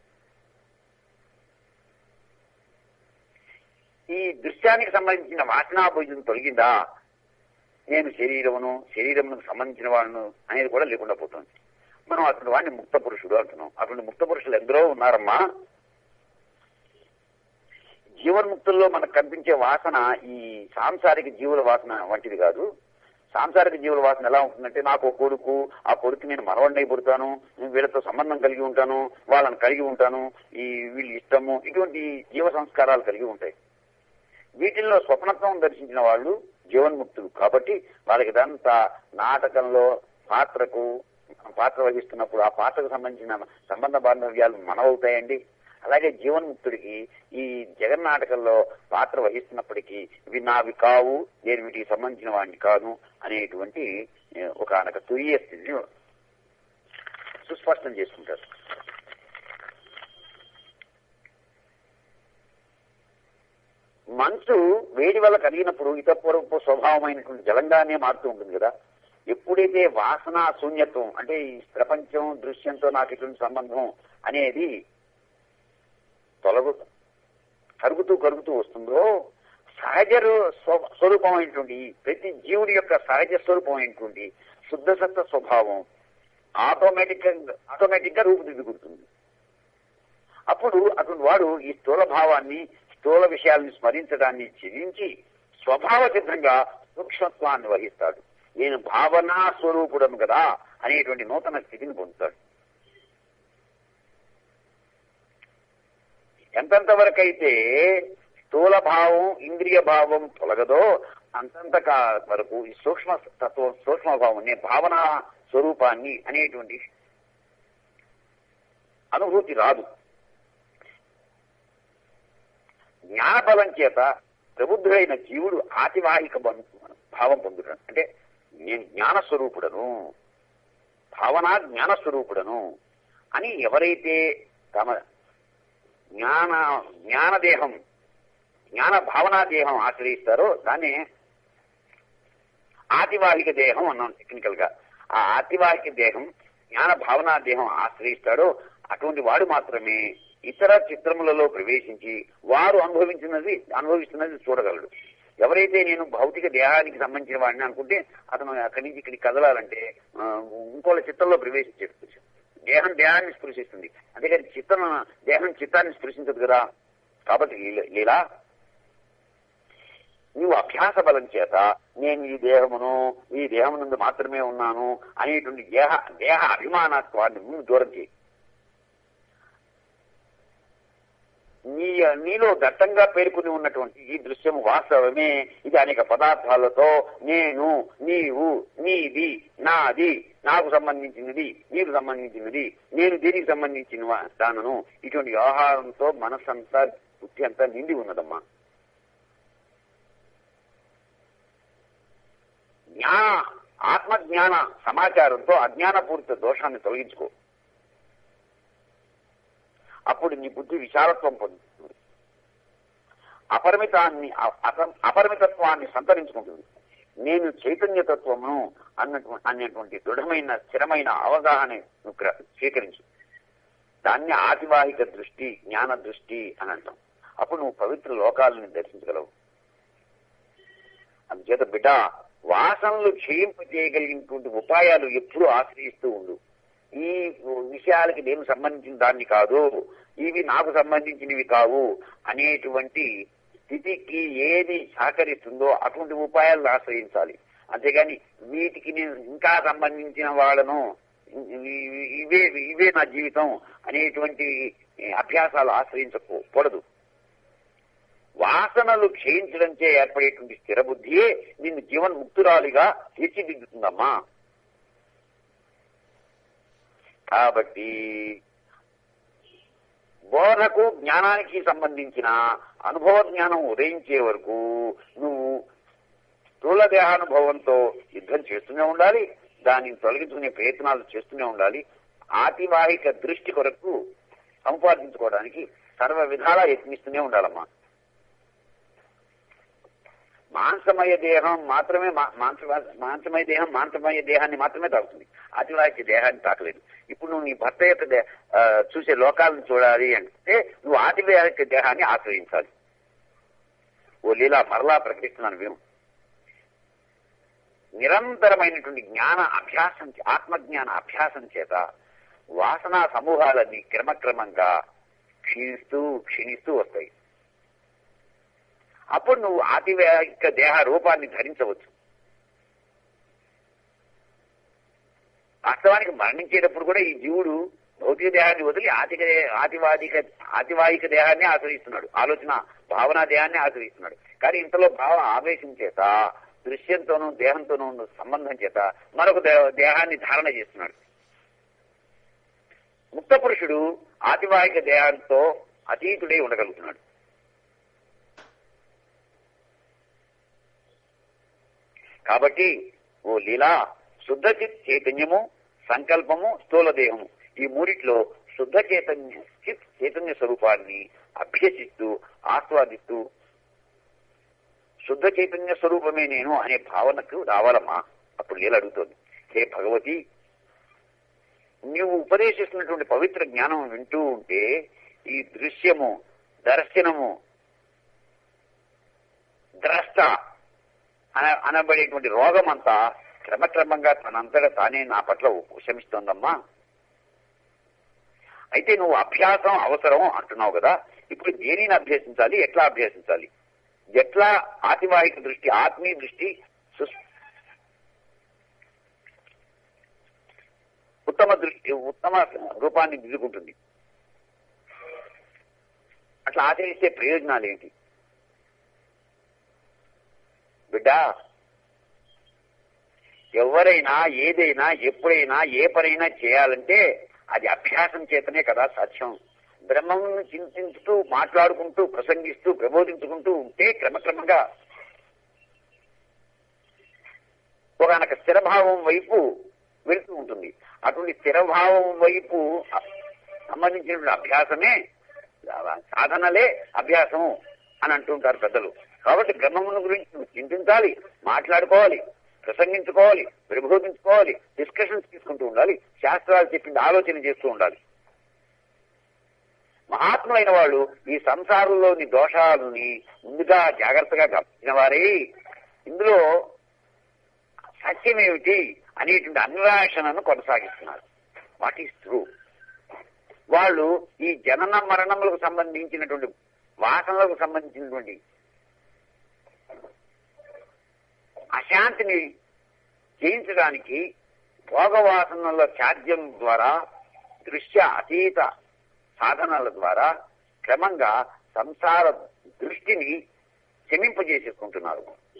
ఈ దృశ్యానికి సంబంధించిన వాసనాభోజనం తొలగిందా నేను శరీరమును శరీరమునకు సంబంధించిన వాడును అనేది కూడా లేకుండా పోతుంది మనం అటువంటి వాడిని ముక్త పురుషుడు అంటున్నాం అటువంటి ముక్త పురుషులు ఎందరో ఉన్నారమ్మా జీవన్ముక్తుల్లో మనకు కనిపించే వాసన ఈ సాంసారిక జీవుల వాసన వంటిది కాదు సాంసారిక జీవుల వాసన ఎలా ఉంటుందంటే నాకు ఒక కొడుకు ఆ కొడుకు నేను మనవడినై పుడతాను నేను వీళ్ళతో సంబంధం కలిగి ఉంటాను వాళ్ళని కలిగి ఉంటాను ఈ వీళ్ళు ఇష్టము ఇటువంటి జీవ సంస్కారాలు కలిగి ఉంటాయి వీటిల్లో స్వప్నత్వం దర్శించిన వాళ్ళు జీవన్ముక్తులు కాబట్టి వాళ్ళకి ఇదంతా నాటకంలో పాత్రకు పాత్ర వహిస్తున్నప్పుడు ఆ పాత్రకు సంబంధించిన సంబంధ బాంధవ్యాలు మనవవుతాయండి అలాగే జీవన్ముక్తుడికి ఈ జగన్నాటకంలో పాత్ర వహిస్తున్నప్పటికీ ఇవి నావి కావు నేను వీటికి సంబంధించిన వాడిని కాను అనేటువంటి ఏ, ఒక అనక తురియ స్థితిని సుస్పష్టం చేసుకుంటారు మనసు వేడి వల్ల కలిగినప్పుడు ఇతపూర్వపు స్వభావమైనటువంటి జలంగానే మారుతూ ఉంటుంది కదా ఎప్పుడైతే వాసన శూన్యత్వం అంటే ఈ ప్రపంచం దృశ్యంతో నాకు ఇటువంటి సంబంధం అనేది తొలగు కరుగుతూ కరుగుతూ వస్తుందో సహజ రు- స్వ- స్వరూపమైనటువంటి ప్రతి జీవుడి యొక్క సహజ స్వరూపమైనటువంటి శుద్ధ సత్వ స్వభావం ఆటోమేటిక్ ఆటోమేటిక్ గా రూపుదిద్దుకుంటుంది అప్పుడు అటువంటి వాడు ఈ స్థూల భావాన్ని స్థూల విషయాలను స్మరించడాన్ని ఛేదించి స్వభావ సిద్ధంగా సూక్ష్మత్వాన్ని వహిస్తాడు నేను భావనా స్వరూపుడను కదా అనేటువంటి నూతన స్థితిని పొందుతాడు ఎంతంత వరకైతే స్థూల భావం ఇంద్రియ భావం తొలగదో అంతంత కా- వరకు ఈ సూక్ష్మ తత్వం సూక్ష్మ భావం నేను భావన స్వరూపాన్ని అనేటువంటి అనుభూతి రాదు జ్ఞానబలం చేత ప్రబుద్ధుడైన జీవుడు ఆతివాహిక బం- భావం పొందుతాడు అంటే నేను జ్ఞానస్వరూపుడను భావన జ్ఞానస్వరూపుడను అని ఎవరైతే తమ జ్ఞాన జ్ఞానదేహం జ్ఞాన భావనా దేహం ఆశ్రయిస్తారో దాన్ని ఆతివాహిక దేహం అన్నాం టెక్నికల్ గా ఆ ఆతివాహిక దేహం జ్ఞాన భావనా దేహం ఆశ్రయిస్తాడో అటువంటి వాడు మాత్రమే ఇతర చిత్రములలో ప్రవేశించి వారు అనుభవించినది అనుభవిస్తున్నది చూడగలడు ఎవరైతే నేను భౌతిక దేహానికి సంబంధించిన వాడిని అనుకుంటే అతను అక్కడి నుంచి ఇక్కడికి కదలాలంటే ఆ, ఇంకోళ్ళ చిత్రంలో ప్రవేశించేది దేహం దేహాన్ని స్పృశిస్తుంది అంతేకాని చిత్తం దేహం చిత్తాన్ని స్పృశించదు కదా కాబట్టి లీల- లీలా నీవు అభ్యాస బలం చేత నేను ఈ దేహమును ఈ దేహం నుండి మాత్రమే ఉన్నాను అనేటువంటి దేహ దేహ అభిమానత్వాన్ని ముందు దూరం చేయి నీ నీలో దట్టంగా పేర్కొని ఉన్నటువంటి ఈ దృశ్యం వాస్తవమే ఇది అనేక పదార్థాలతో నేను నీవు నీది నాది నాకు సంబంధించినది నీకు సంబంధించినది నేను దీనికి సంబంధించిన వా- దానను ఇటువంటి వ్యవహారంతో మనస్సంతా బుద్ధి అంతా నిండి ఉన్నదమ్మా జ్ఞాన ఆత్మజ్ఞాన సమాచారంతో అజ్ఞానపూరిత దోషాన్ని తొలగించుకో అప్పుడు నీ బుద్ధి విశాలత్వం పొందుతుంది అపరిమితాన్ని అ- అప- అపరిమితత్వాన్ని సంతరించుకుంటుంది నేను చైతన్యతత్వమును అన్నటువంటి అనేటువంటి దృఢమైన స్థిరమైన అవగాహన నువ్వు గ్ర- స్వీకరించు దాన్ని ఆతివాహిక దృష్టి జ్ఞాన దృష్టి అని అంటాం అప్పుడు నువ్వు పవిత్ర లోకాలను దర్శించగలవు అందుచేత బిడ్డ వాసనలు క్షయింప చేయగలిగినటువంటి ఉపాయాలు ఎప్పుడూ ఆశ్రయిస్తూ ఉండు ఈ విషయాలకి నేను సంబంధించిన దాన్ని కాదు ఇవి నాకు సంబంధించినవి కావు అనేటువంటి స్థితికి ఏది సహకరిస్తుందో అటువంటి ఉపాయాలను ఆశ్రయించాలి అంతేగాని వీటికి నేను ఇంకా సంబంధించిన వాళ్ళను ఇవి- ఇవే ఇవే నా జీవితం అనేటువంటి అభ్యాసాలు ఆశ్రయించకూడదు వాసనలు క్షయించడంచే ఏర్పడేటువంటి స్థిర బుద్ధియే నిన్ను జీవన్ముక్తురాలిగా తీర్చిదిద్దుతుందమ్మా కాబట్టి బోధకు జ్ఞానానికి సంబంధించిన అనుభవ జ్ఞానం ఉదయించే వరకు నువ్వు స్థూల దేహానుభవంతో యుద్ధం చేస్తూనే ఉండాలి దానిని తొలగించుకునే ప్రయత్నాలు చేస్తూనే ఉండాలి ఆతివాహిక దృష్టి కొరకు సంపాదించుకోవడానికి సర్వ విధాలా యత్నిస్తూనే ఉండాలమ్మా మాంసమయ దేహం మాత్రమే మా- మాంస మాంసమయ దేహం మాంసమయ దేహాన్ని మాత్రమే తాకుతుంది అతివాహిక దేహాన్ని తాకలేదు ఇప్పుడు నువ్వు నీ భర్త యొక్క దే- ఆ, చూసే లోకాలను చూడాలి అంటే నువ్వు ఆతివాహిక దేహాన్ని ఆశ్రయించాలి ఓ లీలా మరలా ప్రకటిస్తున్నాను విను నిరంతరమైనటువంటి జ్ఞాన అభ్యాసం చే- ఆత్మజ్ఞాన అభ్యాసం చేత వాసనా సమూహాలన్నీ క్రమక్రమంగా క్షీణిస్తూ క్షీణిస్తూ వస్తాయి అప్పుడు నువ్వు ఆతివేహిక దేహ రూపాన్ని ధరించవచ్చు వాస్తవానికి మరణించేటప్పుడు కూడా ఈ జీవుడు భౌతిక దేహాన్ని వదిలి ఆతిక ఆతివాదిక ఆతివాహిక దేహాన్ని ఆశ్రయిస్తున్నాడు ఆలోచన భావనా దేహాన్ని ఆశ్రయిస్తున్నాడు కానీ ఇంతలో భావ ఆవేశం చేత దృశ్యంతోనూ దేహంతోనూ ఉన్న సంబంధం చేత మరొక దే- దేహాన్ని ధారణ చేస్తున్నాడు ముక్త పురుషుడు ఆతివాహిక దేహాంతో అతీతుడై ఉండగలుగుతున్నాడు కాబట్టి ఓ లీలా శుద్ధ చిత్ చైతన్యము సంకల్పము స్థూల దేహము ఈ మూడిట్లో శుద్ధ చైతన్య చిత్ చైతన్య స్వరూపాన్ని అభ్యసిస్తూ ఆస్వాదిస్తూ శుద్ధ చైతన్య స్వరూపమే నేను అనే భావనకు రావాలమ్మా అప్పుడు లీల అడుగుతోంది హే భగవతి నీవు ఉపదేశిస్తున్నటువంటి పవిత్ర జ్ఞానం వింటూ ఉంటే ఈ దృశ్యము దర్శనము ద్రష్ట అన అనబడేటువంటి రోగం అంతా క్రమక్రమంగా తనంతట తానే నా పట్ల ఉపశమిస్తోందమ్మా అయితే నువ్వు అభ్యాసం అవసరం అంటున్నావు కదా ఇప్పుడు దేనిని అభ్యసించాలి ఎట్లా అభ్యసించాలి ఎట్లా ఆతివాహిక దృష్టి ఆత్మీయ దృష్టి సుస్- ఉత్తమ దృష్టి ఉత్తమ రూపాన్ని దిద్దుకుంటుంది అట్లా ఆచరిస్తే ప్రయోజనాలు ఏంటి బిడ్డ ఎవరైనా ఏదైనా ఎప్పుడైనా ఏ పనైనా చేయాలంటే అది అభ్యాసం చేతనే కదా సాధ్యం బ్రహ్మను చింతించుతూ మాట్లాడుకుంటూ ప్రసంగిస్తూ ప్రబోధించుకుంటూ ఉంటే క్రమక్రమంగా ఒకనొక స్థిరభావం వైపు వెళ్తూ ఉంటుంది అటువంటి స్థిరభావం వైపు సంబంధించిన అభ్యాసమే సాధనలే అభ్యాసము అని అంటుంటారు పెద్దలు కాబట్టి బ్రహ్మమును గురించి నువ్వు చింతించాలి మాట్లాడుకోవాలి ప్రసంగించుకోవాలి ప్రబోధించుకోవాలి డిస్కషన్స్ తీసుకుంటూ ఉండాలి శాస్త్రాలు చెప్పింది ఆలోచన చేస్తూ ఉండాలి మహాత్ములైన వాళ్ళు ఈ సంసారంలోని దోషాలని ముందుగా జాగ్రత్తగా గమనించిన వారే ఇందులో సత్యమేమిటి అనేటువంటి అన్వేషణను కొనసాగిస్తున్నారు వాట్ ఈస్ ట్రూ వాళ్ళు ఈ జనన మరణములకు సంబంధించినటువంటి వాసనలకు సంబంధించినటువంటి అశాంతిని జయించడానికి భోగవాసనల త్యాజ్యం ద్వారా దృశ్య అతీత సాధనాల ద్వారా క్రమంగా సంసార దృష్టిని శమింపజేసేసుకుంటున్నారు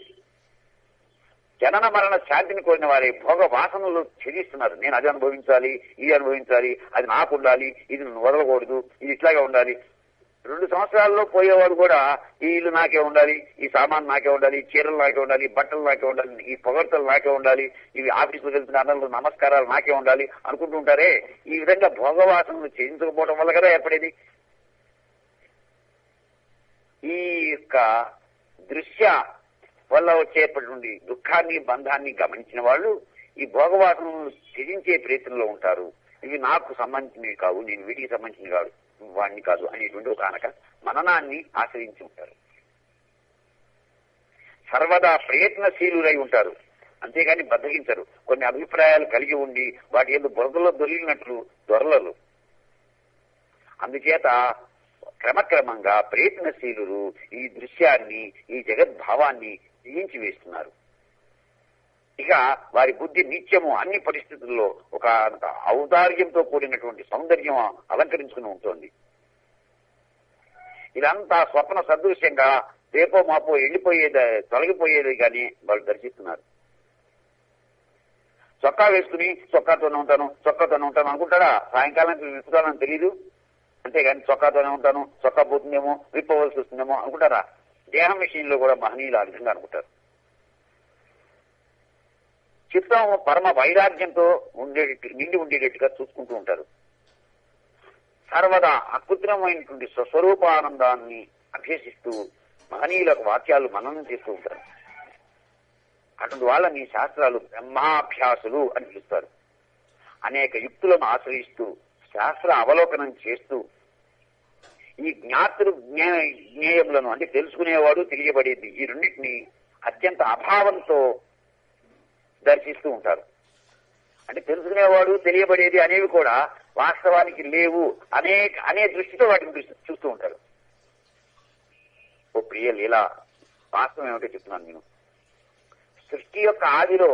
జనన మరణ శాంతిని కోరిన వారి భోగ వాసనలు ఛేదిస్తున్నారు నేను అది అనుభవించాలి ఇది అనుభవించాలి అది నాకు ఉండాలి ఇది నువ్వు వదలకూడదు ఇది ఇట్లాగే ఉండాలి రెండు సంవత్సరాల్లో పోయేవాడు కూడా ఈ ఇల్లు నాకే ఉండాలి ఈ సామాన్ నాకే ఉండాలి ఈ చీరలు నాకే ఉండాలి బట్టలు నాకే ఉండాలి ఈ పొగడ్తలు నాకే ఉండాలి ఇవి ఆఫీసులకు వెళ్తున్న అన్నలు నమస్కారాలు నాకే ఉండాలి అనుకుంటూ ఉంటారే ఈ విధంగా భోగవాసనలు చేయించకపోవడం వల్ల కదా ఏర్పడేది ఈ యొక్క దృశ్య వల్ల వచ్చేటటువంటి దుఃఖాన్ని బంధాన్ని గమనించిన వాళ్ళు ఈ భోగవాసనను త్యజించే ప్రయత్నంలో ఉంటారు ఇవి నాకు సంబంధించినవి కావు నేను వీటికి సంబంధించిన కాదు వాడిని కాదు అనేటువంటి ఒక అనక మననాన్ని ఆశ్రయించి ఉంటారు సర్వదా ప్రయత్నశీలులై ఉంటారు అంతేగాని బద్దగించరు కొన్ని అభిప్రాయాలు కలిగి ఉండి వాటి ఎందుకు బురదలో దొరికినట్లు దొరలరు అందుచేత క్రమక్రమంగా ప్రయత్నశీలురు ఈ దృశ్యాన్ని ఈ జగద్భావాన్ని జయించి వేస్తున్నారు ఇక వారి బుద్ధి నిత్యము అన్ని పరిస్థితుల్లో ఒక ఔదార్యంతో కూడినటువంటి సౌందర్యం అలంకరించుకుని ఉంటుంది ఇదంతా స్వప్న సదృశ్యంగా రేపో మాపో వెళ్ళిపోయేది తొలగిపోయేది కానీ వాళ్ళు దర్శిస్తున్నారు చొక్కా వేసుకుని చొక్కాతోనే ఉంటాను చొక్కాతోనే ఉంటాను అనుకుంటారా సాయంకాలానికి విప్పుతానని తెలీదు అంతేగాని చొక్కాతోనే ఉంటాను చొక్కా పోతుందేమో విప్పవలసి వస్తుందేమో అనుకుంటారా దేహం విషయంలో కూడా మహనీయులు ఆ విధంగా అనుకుంటారు చిత్తం పరమ వైరాగ్యంతో ఉండేటట్టు నిండి ఉండేటట్టుగా చూసుకుంటూ ఉంటారు సర్వదా అకృత్రిమైనటువంటి స్వస్వరూపానందాన్ని అభ్యసిస్తూ మహనీయులకు వాక్యాలు మననం చేస్తూ ఉంటారు అటువంటి వాళ్ళని శాస్త్రాలు బ్రహ్మాభ్యాసులు అని పిలుస్తారు అనేక యుక్తులను ఆశ్రయిస్తూ శాస్త్ర అవలోకనం చేస్తూ ఈ జ్ఞాతృ జ్ఞే- జ్ఞేయములను అంటే తెలుసుకునేవాడు తెలియబడేది ఈ రెండింటిని అత్యంత అభావంతో దర్శిస్తూ ఉంటారు అంటే తెలుసుకునేవాడు తెలియబడేది అనేవి కూడా వాస్తవానికి లేవు అనే అనే దృష్టితో వాటిని దృష్టి చూస్తూ ఉంటారు ఓ ప్రియ లీల వాస్తవం ఏమిటో చెప్తున్నాను నేను సృష్టి యొక్క ఆదిలో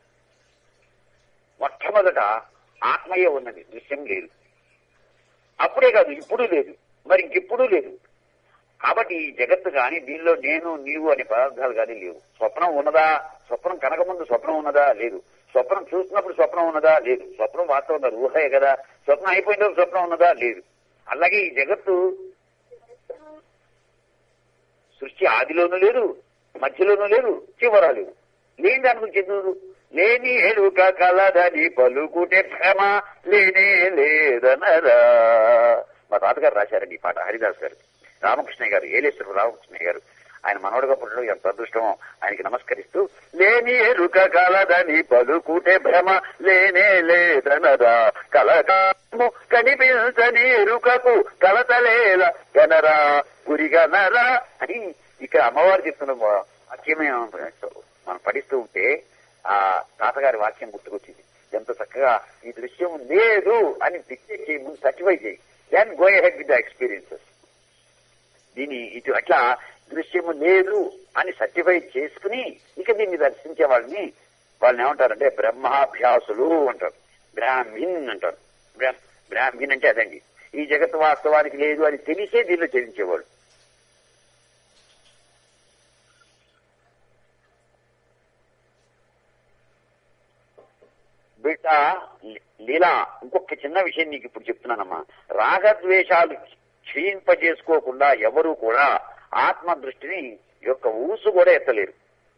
మొట్టమొదట ఆత్మయే ఉన్నది దృశ్యం లేదు అప్పుడే కాదు ఇప్పుడు లేదు మరి ఇంకెప్పుడు లేదు కాబట్టి ఈ జగత్తు కానీ దీనిలో నేను నీవు అనే పదార్థాలు కానీ లేవు స్వప్నం ఉన్నదా స్వప్నం కనకముందు స్వప్నం ఉన్నదా లేదు స్వప్నం చూస్తున్నప్పుడు స్వప్నం ఉన్నదా లేదు స్వప్నం వాస్తవంగా ఊహే కదా స్వప్నం అయిపోయిన తర్వాత స్వప్నం ఉన్నదా లేదు అలాగే ఈ జగత్తు సృష్టి ఆదిలోనూ లేదు మధ్యలోనూ లేదు చివర లేదు లేని దాని గురించి ఎందుకు లేని ఎరుక కలదని పలుకుటే భ్రమ లేనే లేదనరా మా తాతగారు రాశారండి ఈ పాట హరిదాస్ గారు రామకృష్ణ గారు ఏలేశ్వర రామకృష్ణ గారు ఆయన మనవడుగా పుట్టడం ఎంత అదృష్టమో ఆయనకి నమస్కరిస్తూ లేని ఎరుక కలదని పలుకుటే భ్రమ లేనే లేదనరా కలకాము కనిపించని ఎరుకకు కలతలేల గనరా గురిగనరా అని ఇక్కడ అమ్మవారు చెప్తున్న వాక్యమే మనం పఠిస్తూ ఉంటే ఆ తాతగారి వాక్యం గుర్తుకొచ్చింది ఎంత చక్కగా ఈ దృశ్యం లేదు అని డిక్టేట్ చేయి ముందు సర్టిఫై చేయి then go ahead with the experiences దీని ఇటు అట్లా దృశ్యము లేదు అని సర్టిఫై చేసుకుని ఇక దీన్ని దర్శించే వాళ్ళని వాళ్ళని ఏమంటారంటే బ్రహ్మాభ్యాసులు అంటారు బ్రాహ్మిన్ అంటారు బ్రా- బ్రాహ్మిన్ అంటే అదండి ఈ జగత్తు వాస్తవానికి లేదు అని తెలిసే దీనిలో చెల్లించేవాడు బిడ్డ లీలా ఇంకొక చిన్న విషయం నీకు ఇప్పుడు చెప్తున్నానమ్మా రాగద్వేషాలు క్షీణింపజేసుకోకుండా ఎవరూ కూడా ఆత్మ దృష్టిని యొక్క ఊసు కూడా ఎత్తలేరు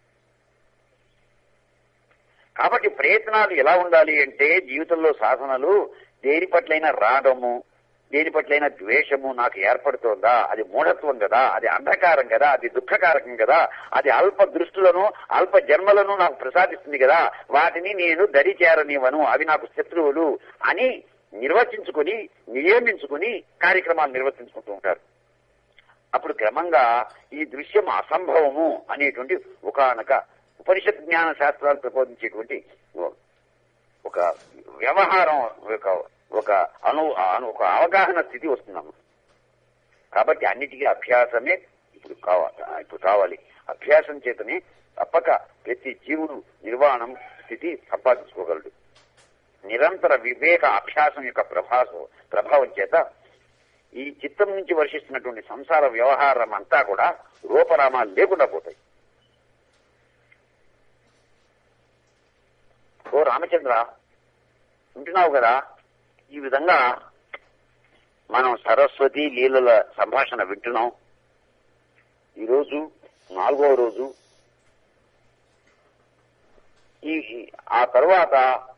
కాబట్టి ప్రయత్నాలు ఎలా ఉండాలి అంటే జీవితంలో సాధనలు దేని పట్లైన రాగము దేని పట్లైన ద్వేషము నాకు ఏర్పడుతోందా అది మూఢత్వం కదా అది అంధకారం కదా అది దుఃఖకారకం కదా అది అల్ప దృష్టులను అల్ప జన్మలను నాకు ప్రసాదిస్తుంది కదా వాటిని నేను దరి చేరనివ్వను అవి నాకు శత్రువులు అని నిర్వచించుకుని నియమించుకుని కార్యక్రమాలు నిర్వర్తించుకుంటూ ఉంటారు అప్పుడు క్రమంగా ఈ దృశ్యం అసంభవము అనేటువంటి ఒకనొక ఉపనిషత్ జ్ఞాన శాస్త్రాలు ప్రబోధించేటువంటి ఒక వ్యవహారం ఒక ఒక అను అను- ఒక అవగాహన స్థితి వస్తున్నాము కాబట్టి అన్నిటికీ అభ్యాసమే ఇప్పుడు కావాలి ఇప్పుడు కావాలి అభ్యాసం చేతనే తప్పక ప్రతి జీవుడు నిర్వాణం స్థితి సంపాదించుకోగలడు నిరంతర వివేక అభ్యాసం యొక్క ప్రభావం ప్రభావం చేత ఈ చిత్తం నుంచి వర్షిస్తున్నటువంటి సంసార వ్యవహారం అంతా కూడా రూపనామాలు లేకుండా పోతాయి ఓ రామచంద్ర వింటున్నావు కదా ఈ విధంగా మనం సరస్వతి లీలల సంభాషణ వింటున్నాం ఈరోజు నాలుగవ రోజు ఈ ఈ- ఆ తరువాత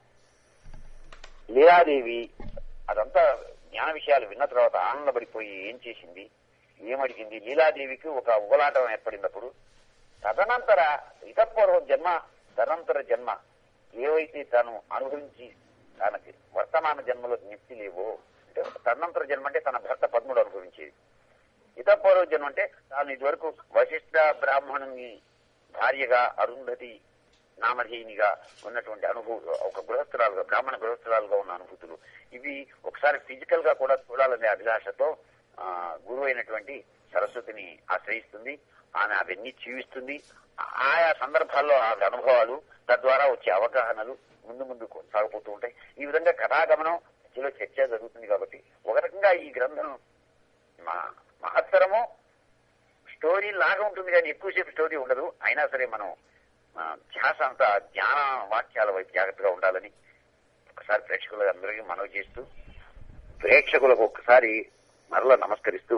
లీలాదేవి అదంతా జ్ఞాన విషయాలు విన్న తర్వాత ఆనందపడిపోయి ఏం చేసింది ఏమడిగింది లీలాదేవికి ఒక ఉగలాటం ఏర్పడినప్పుడు తదనంతర ఇతపూర్వం జన్మ తదనంతర జన్మ ఏవైతే తాను అనుభవించి తనకి వర్తమాన జన్మలో నిప్తి లేవో అంటే తదనంతర జన్మ అంటే తన భర్త పద్ముడు అనుభవించేది ఇతపూర్వ జన్మ అంటే తాను ఇదివరకు వశిష్ఠ బ్రాహ్మణుని భార్యగా అరుంధతి నామధేయునిగా ఉన్నటువంటి అనుభవం ఒక గృహస్థురాలుగా బ్రాహ్మణ గృహస్థురాలుగా ఉన్న అనుభూతులు ఇవి ఒకసారి ఫిజికల్ గా కూడా చూడాలనే అభిలాషతో ఆ, గురువు అయినటువంటి సరస్వతిని ఆశ్రయిస్తుంది ఆమె అవన్నీ జీవిస్తుంది ఆయా సందర్భాల్లో ఆ అనుభవాలు తద్వారా వచ్చే అవగాహనలు ముందు ముందు కొనసాగిపోతూ ఉంటాయి ఈ విధంగా కథాగమనం మధ్యలో చర్చ జరుగుతుంది కాబట్టి ఒక రకంగా ఈ గ్రంథం మ- మహత్తరము స్టోరీ లాగా ఉంటుంది కానీ ఎక్కువసేపు స్టోరీ ఉండదు అయినా సరే మనం ఆ, ధ్యాస అంతా జ్ఞాన వాక్యాల వైపు జాగ్రత్తగా ఉండాలని ఒకసారి ప్రేక్షకులకు అందరికీ మనవి చేస్తూ ప్రేక్షకులకు ఒక్కసారి మరలా నమస్కరిస్తూ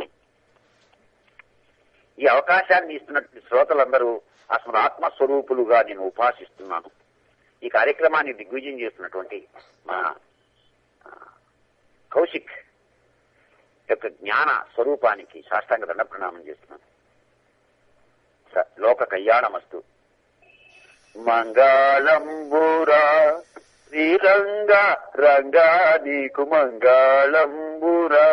ఈ అవకాశాన్ని ఇస్తున్నటువంటి శ్రోతలందరూ అసలు ఆత్మస్వరూపులుగా నేను ఉపాసిస్తున్నాను ఈ కార్యక్రమాన్ని దిగ్విజయం చేస్తున్నటువంటి మా ఆ, కౌశిక్ యొక్క జ్ఞాన స్వరూపానికి సాష్టాంగ దండ ప్రణామం చేస్తున్నాను స- లోక కళ్యాణమస్తు మంగళంబురా శ్రీరంగ రంగా నీకు మంగళంబురా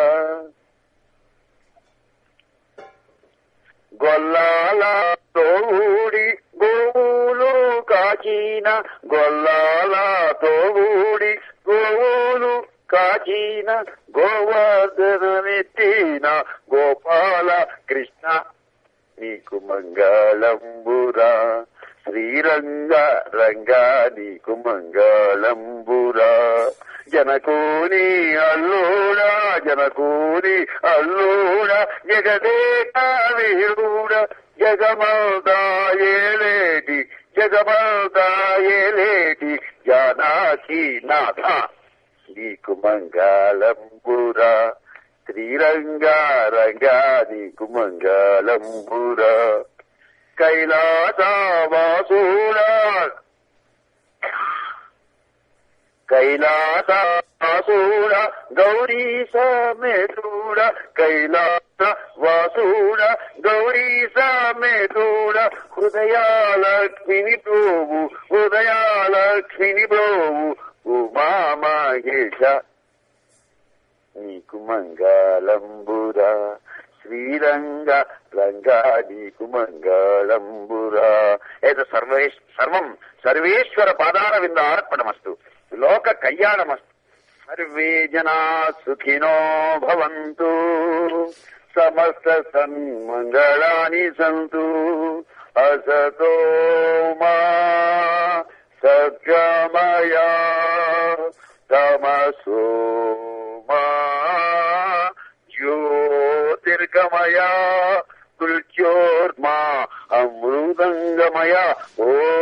గొల్లాల తోడి గోవులు కాచిన గొల్లాల తోడి గోవులు కాచిన గోవర్ధనమెత్తిన గోపాల కృష్ణ నీకు మంగళంబురా శ్రీరంగ రంగా నీకు మంగళంబురా జనకోని అల్లుడా జనకోని అల్లుడా జగదేక వీరుడ జగమదాయేలేటి జగమదాయేలేటి జానాకి నాథ నీకు మంగళంబురా శ్రీరంగ రంగా నీకు మంగళంబురా కైలాసవాసుడా కైలాసవాసుడ గౌరీ సమేతుడ కైలాస వాసుడ గౌరీ సమేతుడ హృదయాలక్ష్మిని ప్రోవు హృదయాలక్ష్మిని ప్రోవు ఉమా మహేష నీకు మంగళంబురా శ్రీరంగ రంగా నీకు మంగళంబురా ఏదో సర్వేశ్ సర్వం సర్వేశ్వర పాదార వింద అర్పణమస్తు లోక కళ్యాణమస్తు సర్వే జనా సుఖినో భవంతు సమస్త సన్మంగళాని సంతు అసతో మా సత్యమయా తమసో మా జ్యోతిర్గమయా మృత్యోర్మా అమృదంగమయ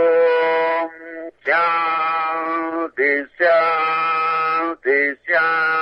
ఓం శాంతి శాంతి శాంతి